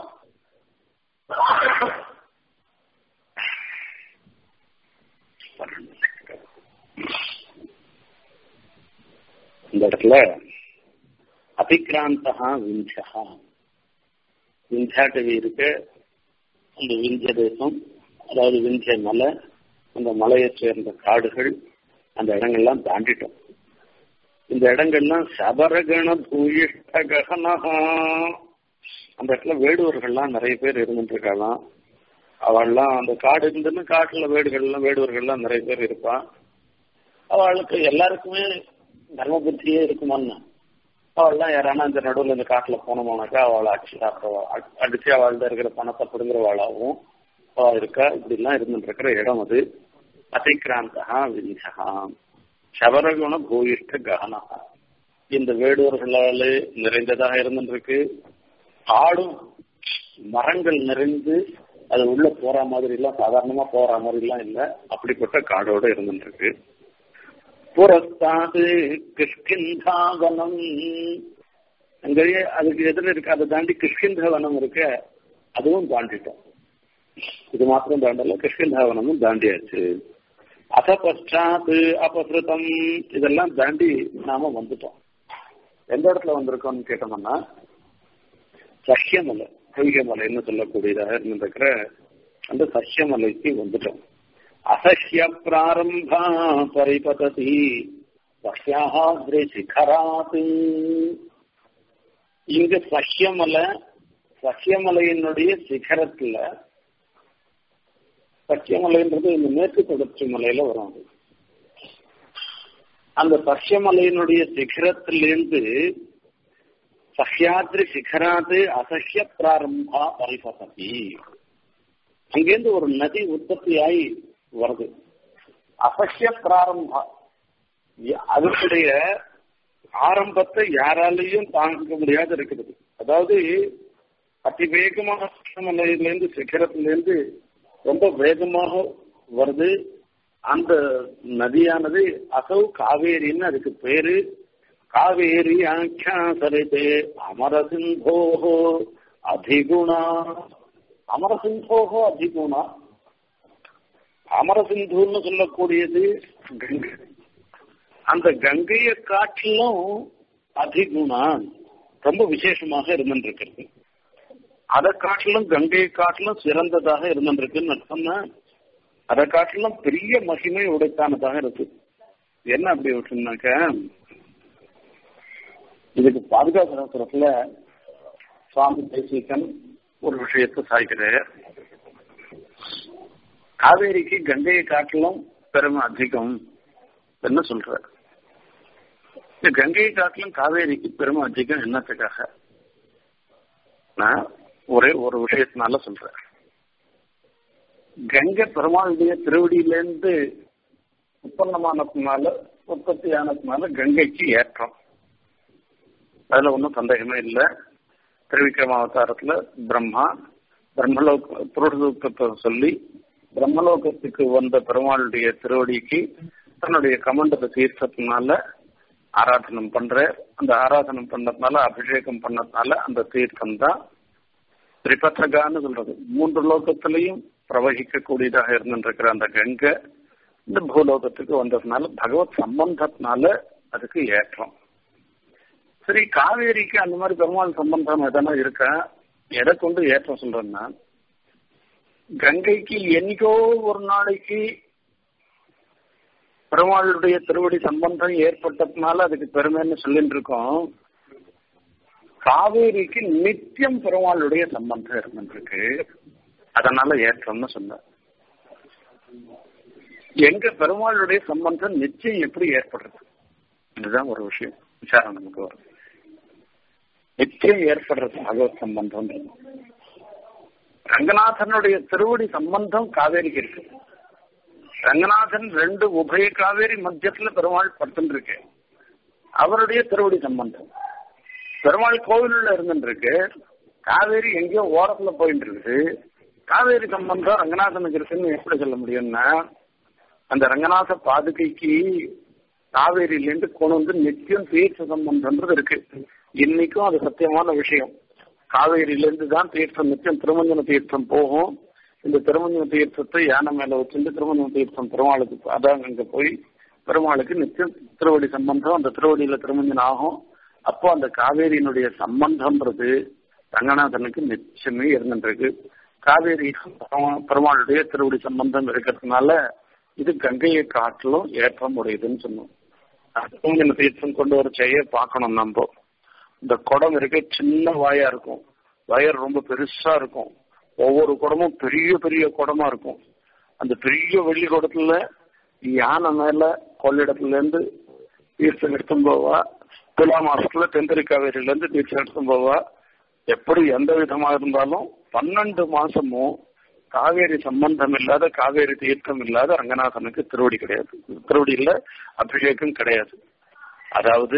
இந்த இடத்துல அதிக்ராந்தா விஞ்சா விஞ்சாட்டவி இருக்கு அந்த விஞ்ச தேசம் அதாவது விஞ்ச மலை அந்த மலையை சேர்ந்த காடுகள் அந்த இடங்கள்லாம் தாண்டிட்டோம் இந்த இடங்கள்லாம் சபரகண பூயிஷ்ட ககனகா அந்த இடத்துல வேடுவர்கள்லாம் நிறைய பேர் இருந்துட்டு இருக்கலாம் அவள்லாம் அந்த காடு இருந்துன்னு காட்டுல வேடுகள்லாம் வேடுவர்கள்லாம் நிறைய பேர் இருப்பான் அவளுக்கு எல்லாருக்குமே தர்ம புத்தியே இருக்குமான்னு அவள்லாம் யாரானா இந்த நடுவில் இந்த காட்டுல போனோம்னாக்கா அவளை அடிச்சு சாப்பிடுவா அடிச்சு அவள்கிட்ட இருக்கிற பணத்தை பிடுங்குறவாளாவும் இருக்கா இப்படி எல்லாம் இருந்துட்டு இருக்கிற இடம் அது அதிக்ராந்தா விஞ்சா சபரகுண பூயிஷ்ட ககனா இந்த வேடுவர்களால் நிறைந்ததாக இருந்துருக்கு காடும் மரங்கள் நிறைந்து அது உள்ள போற மாதிரி எல்லாம் சாதாரணமா போற மாதிரி எல்லாம் இல்ல அப்படிப்பட்ட காடோட இருந்துருக்கு புறத்தாது கிஷ்கிந்தாவனம் அங்கேயே அதுக்கு எதிர இருக்கு அதை தாண்டி கிஷ்கிந்தவனம் இருக்க அதுவும் தாண்டிட்டோம் இது மாத்திரம் தாண்டல கிருஷ்ணதாவனமும் தாண்டியாச்சு அத பஷாத்து அபசிருத்தம் இதெல்லாம் தாண்டி நாம வந்துட்டோம் எந்த இடத்துல வந்திருக்கோம்னு கேட்டோம்னா சஹ்யமலை பொய்கமலைன்னு சொல்லக்கூடியதாக இருந்திருக்கிற அந்த சஹ்யமலைக்கு வந்துட்டோம் அசஹ்ய பிராரம்பா பரிபததி சஹ்யாஹாத்ரி சிகராத் இங்க சஹ்யமலை சஹ்யமலையினுடைய சிகரத்துல சக்கியமலைன்றது இந்த மேற்கு தொடர்ச்சி மலையில வரும் அது அந்த சக்கியமலையினுடைய சிகரத்திலிருந்து சஹ்யாத்ரி சிகராது அசஹ்ய பிராரம்பா பரிபசதி அங்கேருந்து ஒரு நதி உற்பத்தியாகி வருது அசஹ்ய பிராரம்பா அதனுடைய ஆரம்பத்தை யாராலையும் தாங்க முடியாது இருக்கிறது அதாவது அதிவேகமாக மலையிலேருந்து சிகரத்திலேருந்து ரொம்ப வேகமாக வருது அந்த நதியானது அசௌ காவேரின்னு அதுக்கு பேரு காவேரி ஆख्या சரிதே அமரசிந்தோஹோ அதிகுணா அமரசிந்தோஹோ அதிகுணா அமரசிந்துன்னு சொல்லக்கூடியது கங்கை அந்த கங்கையை காட்டிலும் அதிகுணா ரொம்ப விசேஷமாக இருந்துருக்கிறது அதை காட்டிலும் கங்கையை காட்டிலும் சிறந்ததாக இருந்துருக்குன்னு அர்த்தம்னா அதை காட்டிலும் பெரிய மகிமை உடைத்தானதாக இருக்கு என்ன அப்படி விட்டுனாக்க இதுக்கு பாதுகாப்பு சாஸ்திரத்துல சுவாமி தேசிகன் ஒரு விஷயத்தை சாய்க்கிறார் காவேரிக்கு கங்கையை காட்டிலும் பெருமை அதிகம் என்ன சொல்ற இந்த கங்கையை காட்டிலும் காவேரிக்கு பெருமை அதிகம் என்னத்துக்காக நான் ஒரே ஒரு விஷயத்தினால சொல்றேன் கங்கை பெருமாளுடைய திருவடியிலேருந்து உற்பத்தமானதுனால உற்பத்தி ஆனதுனால கங்கைக்கு ஏற்றம் அதுல ஒன்றும் சந்தேகமே இல்லை திருவிக்ரம அவதாரத்துல பிரம்மா பிரம்மலோக புருஷத்தை சொல்லி பிரம்மலோகத்துக்கு வந்த பெருமாளுடைய திருவடிக்கு தன்னுடைய கமண்டத தீர்த்தத்தினால ஆராதனம் பண்ற அந்த ஆராதனம் பண்ணதுனால அபிஷேகம் பண்ணதுனால அந்த தீர்த்தம் தான் திரிபத்ரகான்னு சொல்றது மூன்று லோகத்திலையும் பிரவகிக்க கூடியதாக இருந்துருக்கிற அந்த கங்கை இந்த பூலோகத்துக்கு வந்ததுனால பகவத் சம்பந்தத்தினால அதுக்கு ஏற்றம் சரி காவேரிக்கு அந்த மாதிரி பெருமாள் சம்பந்தம் எதனா இருக்கா எதை கொண்டு ஏற்றம் சொல்றேன்னா கங்கைக்கு என்னைக்கோ ஒரு நாளைக்கு பெருமாளுடைய திருவடி சம்பந்தம் ஏற்பட்டதுனால அதுக்கு பெருமைன்னு சொல்லிட்டு இருக்கோம் காவேரிக்கு நித்தியம் பெருமாளுடைய சம்பந்தம் இருந்துருக்கு அதனால ஏற்றம்னு சொன்ன எங்க பெருமாளுடைய சம்பந்தம் நிச்சயம் எப்படி ஏற்படுறது இதுதான் ஒரு விஷயம் விசாரம் நமக்கு வரும் நிச்சயம் ஏற்படுறது பகவத் சம்பந்தம் ரங்கநாதனுடைய திருவடி சம்பந்தம் காவேரிக்கு இருக்கு ரங்கநாதன் ரெண்டு உபய காவேரி மத்தியத்துல பெருமாள் படுத்துட்டு இருக்கு அவருடைய திருவடி சம்பந்தம் பெருமாள் கோவிலுள்ள இருந்துருக்கு காவேரி எங்கேயோ ஓரத்துல போயிட்டு இருக்கு காவேரி சம்பந்தம் ரங்கநாதனுக்கு இருக்குன்னு எப்படி சொல்ல முடியும்னா அந்த ரங்கநாத பாதுகைக்கு காவேரியிலேருந்து கொண்டு வந்து நித்தியம் தீர்த்த சம்பந்தம்ன்றது இருக்கு இன்னைக்கும் அது சத்தியமான விஷயம் காவேரியிலேருந்து தான் தீர்த்தம் நித்தியம் திருமஞ்சன தீர்த்தம் போகும் இந்த திருமஞ்சன தீர்த்தத்தை யானை மேல வச்சுட்டு திருமஞ்சன தீர்த்தம் பெருமாளுக்கு அதான் அங்க போய் பெருமாளுக்கு நித்தியம் திருவடி சம்பந்தம் அந்த திருவடியில திருமஞ்சனம் ஆகும் அப்போ அந்த காவேரியினுடைய சம்பந்தம்ன்றது ரங்கநாதனுக்கு நிச்சயமே இருந்துருக்கு காவேரி பெருமாளுடைய திருவடி சம்பந்தம் இருக்கிறதுனால இது கங்கையை காட்டிலும் ஏற்றம் உடையதுன்னு சொன்னோம் திருமஞ்சன தீர்த்தம் கொண்டு வர செய்ய பார்க்கணும் நம்ம இந்த குடம் இருக்க சின்ன வாயா இருக்கும் வயர் ரொம்ப பெருசா இருக்கும் ஒவ்வொரு குடமும் பெரிய பெரிய குடமா இருக்கும் அந்த பெரிய வெள்ளி குடத்துல யானை மேல கொள்ளிடத்துல இருந்து தீர்த்தம் எடுத்தும் போவா துலா மாசத்துல தென்திரி காவேரியில இருந்து தீர்த்தம் எடுத்தும் போவா எப்படி எந்த விதமா இருந்தாலும் பன்னெண்டு மாசமும் காவேரி சம்பந்தம் இல்லாத காவேரி தீர்த்தம் இல்லாத ரங்கநாதனுக்கு திருவடி கிடையாது திருவடியில அபிஷேகம் கிடையாது அதாவது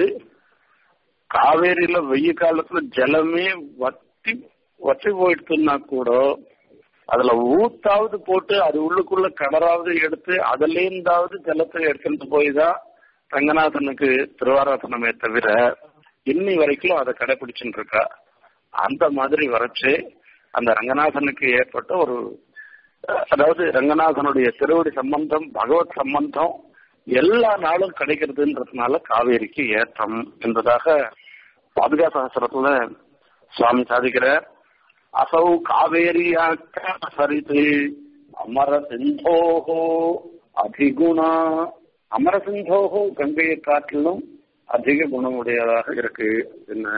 காவேரியில வெய்ய காலத்துல ஜலமே வத்தி வற்றி போயிடுச்சுன்னா கூட அதுல ஊத்தாவது போட்டு அது உள்ளுக்குள்ள கடராவது எடுத்து அதுல இருந்தாவது ஜலத்தை எடுத்துட்டு போய் தான் ரங்கநாதனுக்கு திருவாராதனமே தவிர இன்னி வரைக்கும் அதை கடைபிடிச்சுட்டு இருக்கா அந்த மாதிரி வரைச்சு அந்த ரங்கநாதனுக்கு ஏற்பட்ட ஒரு அதாவது ரங்கநாதனுடைய திருவடி சம்பந்தம் பகவத் சம்பந்தம் எல்லா நாளும் கிடைக்கிறதுன்றதுனால காவேரிக்கு ஏற்றம் என்பதாக பாதுகா சகசிரத்துல சுவாமி சாதிக்கிறார் அசௌ காவேரியாக்க சரித்து அமர சிந்தோகோ அதிகுணா அமர சிந்தோகோ கங்கையை காட்டிலும் அதிக குணமுடையதாக இருக்கு என்ன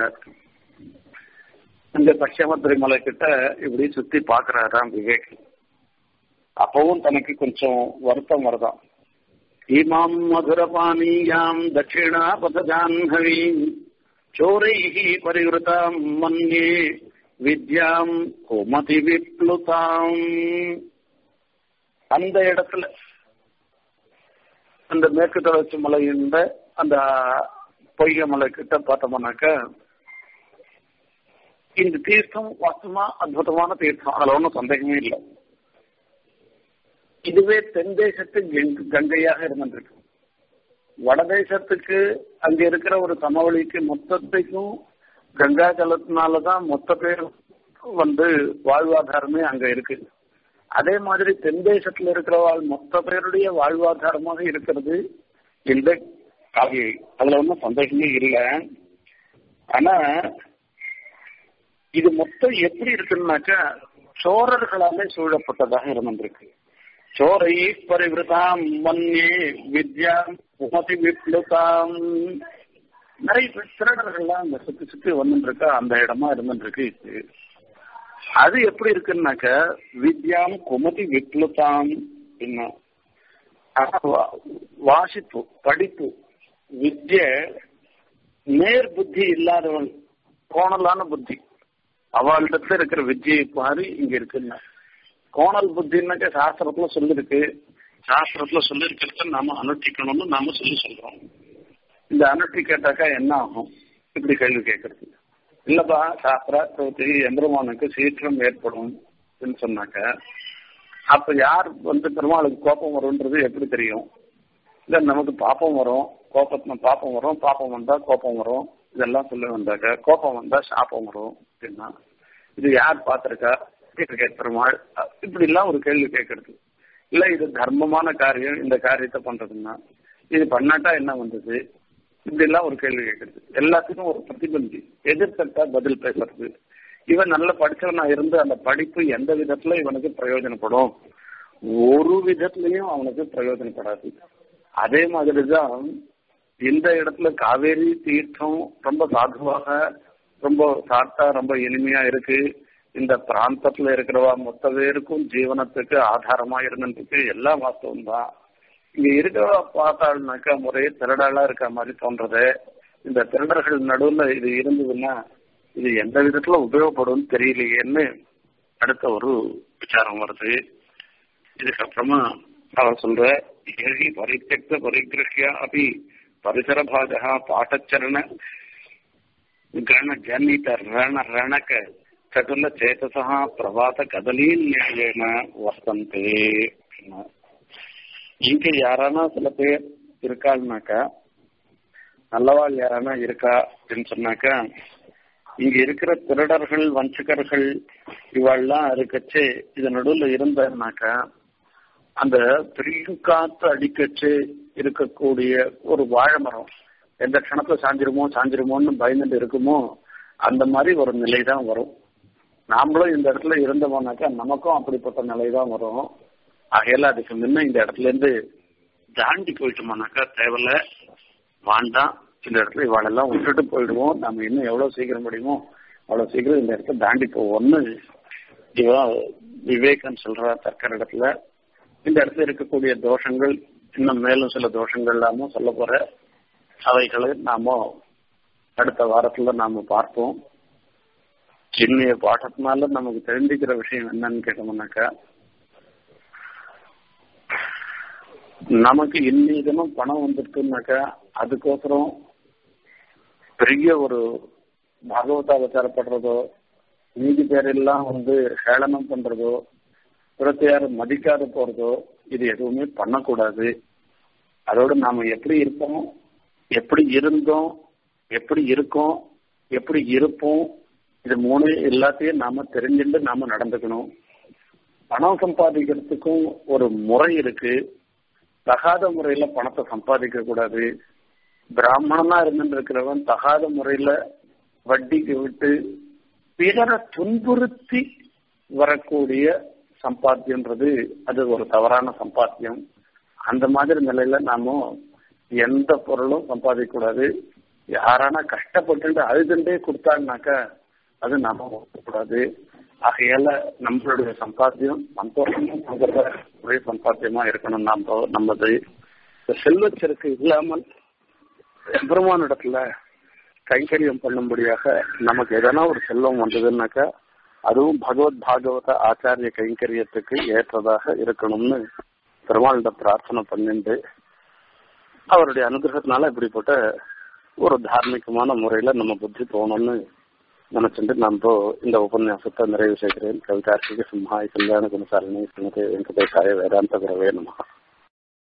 இந்த பட்சமத்திரி மலை கிட்ட இப்படி சுத்தி பாக்குறாராம் விவேக் அப்பவும் தனக்கு கொஞ்சம் வருத்தம் வருதான் இமாம் மதுரபானீயாம் தட்சிணா பதஜான்ஹவீம் சோரைः பரிவృతాம் மன்யே வித்யாம் கோமதி விப்ளுதாம் அந்த இடத்துல அந்த மேற்கு தொடர்ச்சி மலையின்ற அந்த பொய்கை மலை கிட்ட பார்த்தோம்னாக்க இந்த தீர்த்தம் வாஸ்தவமா அற்புதமான தீர்த்தம் அதுல ஒன்றும் சந்தேகமே இல்லை இதுவே தென் தேசத்து கங்கையாக இருந்திருக்கு வடதேசத்துக்கு அங்க இருக்கிற ஒரு சமவெளிக்கு மொத்தத்துக்கும் கங்கா ஜலத்தினாலதான் மொத்த பேர் வந்து வாழ்வாதாரமே அங்க இருக்கு அதே மாதிரி தென் தேசத்துல இருக்கிறவாள் மொத்த பேருடைய வாழ்வாதாரமாக இருக்கிறது இந்த காவியை அதுல ஒன்றும் சந்தேகமே இல்லை ஆனா இது மொத்தம் எப்படி இருக்குன்னாக்கா சோழர்களாலே சூழப்பட்டதாக இருந்திருக்கு சோரை பரிவிரதாம் மன்யே வித்யா உமதி விப்ளுதாம் நிறைய திருடர்கள்லாம் அந்த சுத்தி சுத்தி வந்துருக்கா அந்த இடமா இருந்துருக்கு இது அது எப்படி இருக்குன்னாக்க வித்யாம் குமதி விப்ளுதாம் என்ன வாசிப்பு படிப்பு வித்ய நேர் புத்தி இல்லாதவன் கோணலான புத்தி அவளிடத்துல இருக்கிற வித்தியை பாரு இங்க இருக்குன்னா கோணல் புத்தின்னாக்க சாஸ்திரத்துல சொல்லிருக்கு சாஸ்திரத்துல சொல்லிருக்கிறத நாம அனுஷ்டிக்கணும்னு நாம சொல்லி சொல்றோம் இந்த அனுஷ்டி கேட்டாக்கா என்ன ஆகும் இப்படி கேள்வி கேட்கறது இல்லப்பா சாஸ்திரா பிரவத்தி எந்திரமானுக்கு சீற்றம் ஏற்படும் சொன்னாக்க அப்ப யார் வந்து பெருமாளுக்கு கோபம் வரும்ன்றது எப்படி தெரியும் இல்ல நமக்கு பாப்பம் வரும் கோபத்துல பாப்பம் வரும் பாப்பம் வந்தா கோபம் வரும் இதெல்லாம் சொல்ல வந்தாக்க கோபம் வந்தா சாப்பம் வரும் அப்படின்னா இது யார் பார்த்திருக்கா பெருமாள் இப்படி எல்லாம் ஒரு கேள்வி கேட்கறது இல்ல இது தர்மமான காரியம் இந்த காரியத்தை பண்றதுன்னா இது பண்ணாட்டா என்ன வந்தது இப்படி எல்லாம் ஒரு கேள்வி கேட்கறது எல்லாத்துக்கும் ஒரு பிரதிபந்தி எதிர்த்தட்டா பதில் பேசுறது இவன் நல்ல படிச்சவனா இருந்து அந்த படிப்பு எந்த விதத்துல இவனுக்கு பிரயோஜனப்படும் ஒரு விதத்திலையும் அவனுக்கு பிரயோஜனப்படாது அதே மாதிரிதான் இந்த இடத்துல காவேரி தீர்த்தம் ரொம்ப சாதுவாக ரொம்ப சாட்டா ரொம்ப இனிமையா இருக்கு இந்த பிராந்தத்துல இருக்கிறவா மொத்த பேருக்கும் ஜீவனத்துக்கு ஆதாரமா இருந்துருக்கு எல்லாம் வாஸ்தவம் தான் இங்க இருக்கிறவா பார்த்தாள்னாக்கா முறையே திருடாளா இருக்க மாதிரி தோன்றது இந்த திருடர்கள் நடுவுல இது இருந்ததுன்னா இது எந்த விதத்துல உபயோகப்படும் தெரியலையேன்னு அடுத்த ஒரு விசாரம் வருது இதுக்கப்புறமா அவர் சொல்ற ஏழி பரித்தக்த பரிகிரஹியா அப்படி பரிசர பாகா பாட்டச்சரண கண ஜனித ரண ரணக சகுல சேதசா பிரபாத கதலீ நியாயன வசந்தே இங்க யாரானா சில பேர் இருக்காள்னாக்கா நல்லவாள் யாரானா இருக்கா அப்படின்னு சொன்னாக்கா இங்க இருக்கிற திருடர்கள் வஞ்சகர்கள் இவாள்லாம் இருக்கச்சு இது நடுவில் இருந்தாருனாக்கா அந்த பெரிய காத்து அடிக்கச்சு இருக்கக்கூடிய ஒரு வாழை மரம் எந்த க்ஷணத்துல சாஞ்சிருமோ சாஞ்சிருமோன்னு பயந்துட்டு இருக்குமோ அந்த மாதிரி ஒரு நிலை தான் வரும் நாமளும் இந்த இடத்துல இருந்தோம்னாக்கா நமக்கும் அப்படிப்பட்ட நிலை தான் வரும் ஆகையால அதுக்கு முன்ன இந்த இடத்துல இருந்து தாண்டி போயிட்டோம்னாக்கா தேவையில்ல வாண்டாம் இந்த இடத்துல இவாளெல்லாம் விட்டுட்டு போயிடுவோம் நம்ம இன்னும் எவ்வளவு சீக்கிரம் முடியுமோ அவ்வளவு சீக்கிரம் இந்த இடத்த தாண்டி போவோம்னு இவன் விவேகன் சொல்ற தற்கர இடத்துல இந்த இடத்துல இருக்கக்கூடிய தோஷங்கள் இன்னும் மேலும் சில தோஷங்கள் எல்லாமும் சொல்ல போற அவைகளை நாம அடுத்த வாரத்துல நாம பார்ப்போம் சின்ன பாட்டத்தினால நமக்கு தெரிஞ்சுக்கிற விஷயம் என்னன்னு கேட்டோம்னாக்கா நமக்கு இன்னி தினம் பணம் வந்துருக்குனாக்கா அதுக்கோசரம் பெரிய ஒரு பாகவதாவச்சாரப்படுறதோ நீதி பேரெல்லாம் வந்து ஹேளனம் பண்றதோ புறத்தையார மதிக்காத போறதோ இது எதுவுமே பண்ணக்கூடாது அதோட நாம எப்படி இருப்போம் எப்படி இருந்தோம் எப்படி இருக்கோம் எப்படி இருப்போம் இது மூணு எல்லாத்தையும் நாம தெரிஞ்சுட்டு நாம நடந்துக்கணும் பணம் சம்பாதிக்கிறதுக்கும் ஒரு முறை இருக்கு தகாத முறையில பணத்தை சம்பாதிக்க கூடாது பிராமணனா இருந்துட்டு இருக்கிறவன் தகாத முறையில வட்டிக்கு விட்டு பிறரை துன்புறுத்தி வரக்கூடிய சம்பாத்தியன்றது அது ஒரு தவறான சம்பாத்தியம் அந்த மாதிரி நிலையில நாம எந்த பொருளும் சம்பாதிக்க கூடாது யாரானா கஷ்டப்பட்டு அழுதுண்டே கொடுத்தாங்கனாக்கா அது நாம கூடாது ஆகையால நம்மளுடைய சம்பாத்தியம் சந்தோஷமும் ஒரே சம்பாத்தியமா இருக்கணும் நம்ம நம்மது செல்வச்சருக்கு இல்லாமல் பெருமானிடத்துல கைங்கரியம் பண்ணும்படியாக நமக்கு எதனா ஒரு செல்வம் வந்ததுன்னாக்கா அதுவும் பகவத் பாகவத ஆச்சாரிய கைங்கரியத்துக்கு ஏற்றதாக இருக்கணும்னு பெருமாளிட பிரார்த்தனை பண்ணிட்டு அவருடைய அனுகிரகத்தினால இப்படிப்பட்ட ஒரு தார்மீகமான முறையில நம்ம புத்தி போகணும்னு நினைச்சுட்டு நம்ம இந்த உபன்யாசத்தை நிறைவு செய்கிறேன் கவிதார்த்திக சிம்ஹாய் கல்யாண குணசாலினி ஸ்ரீமதி வெங்கடேசாய வேதாந்த குரவே நமகா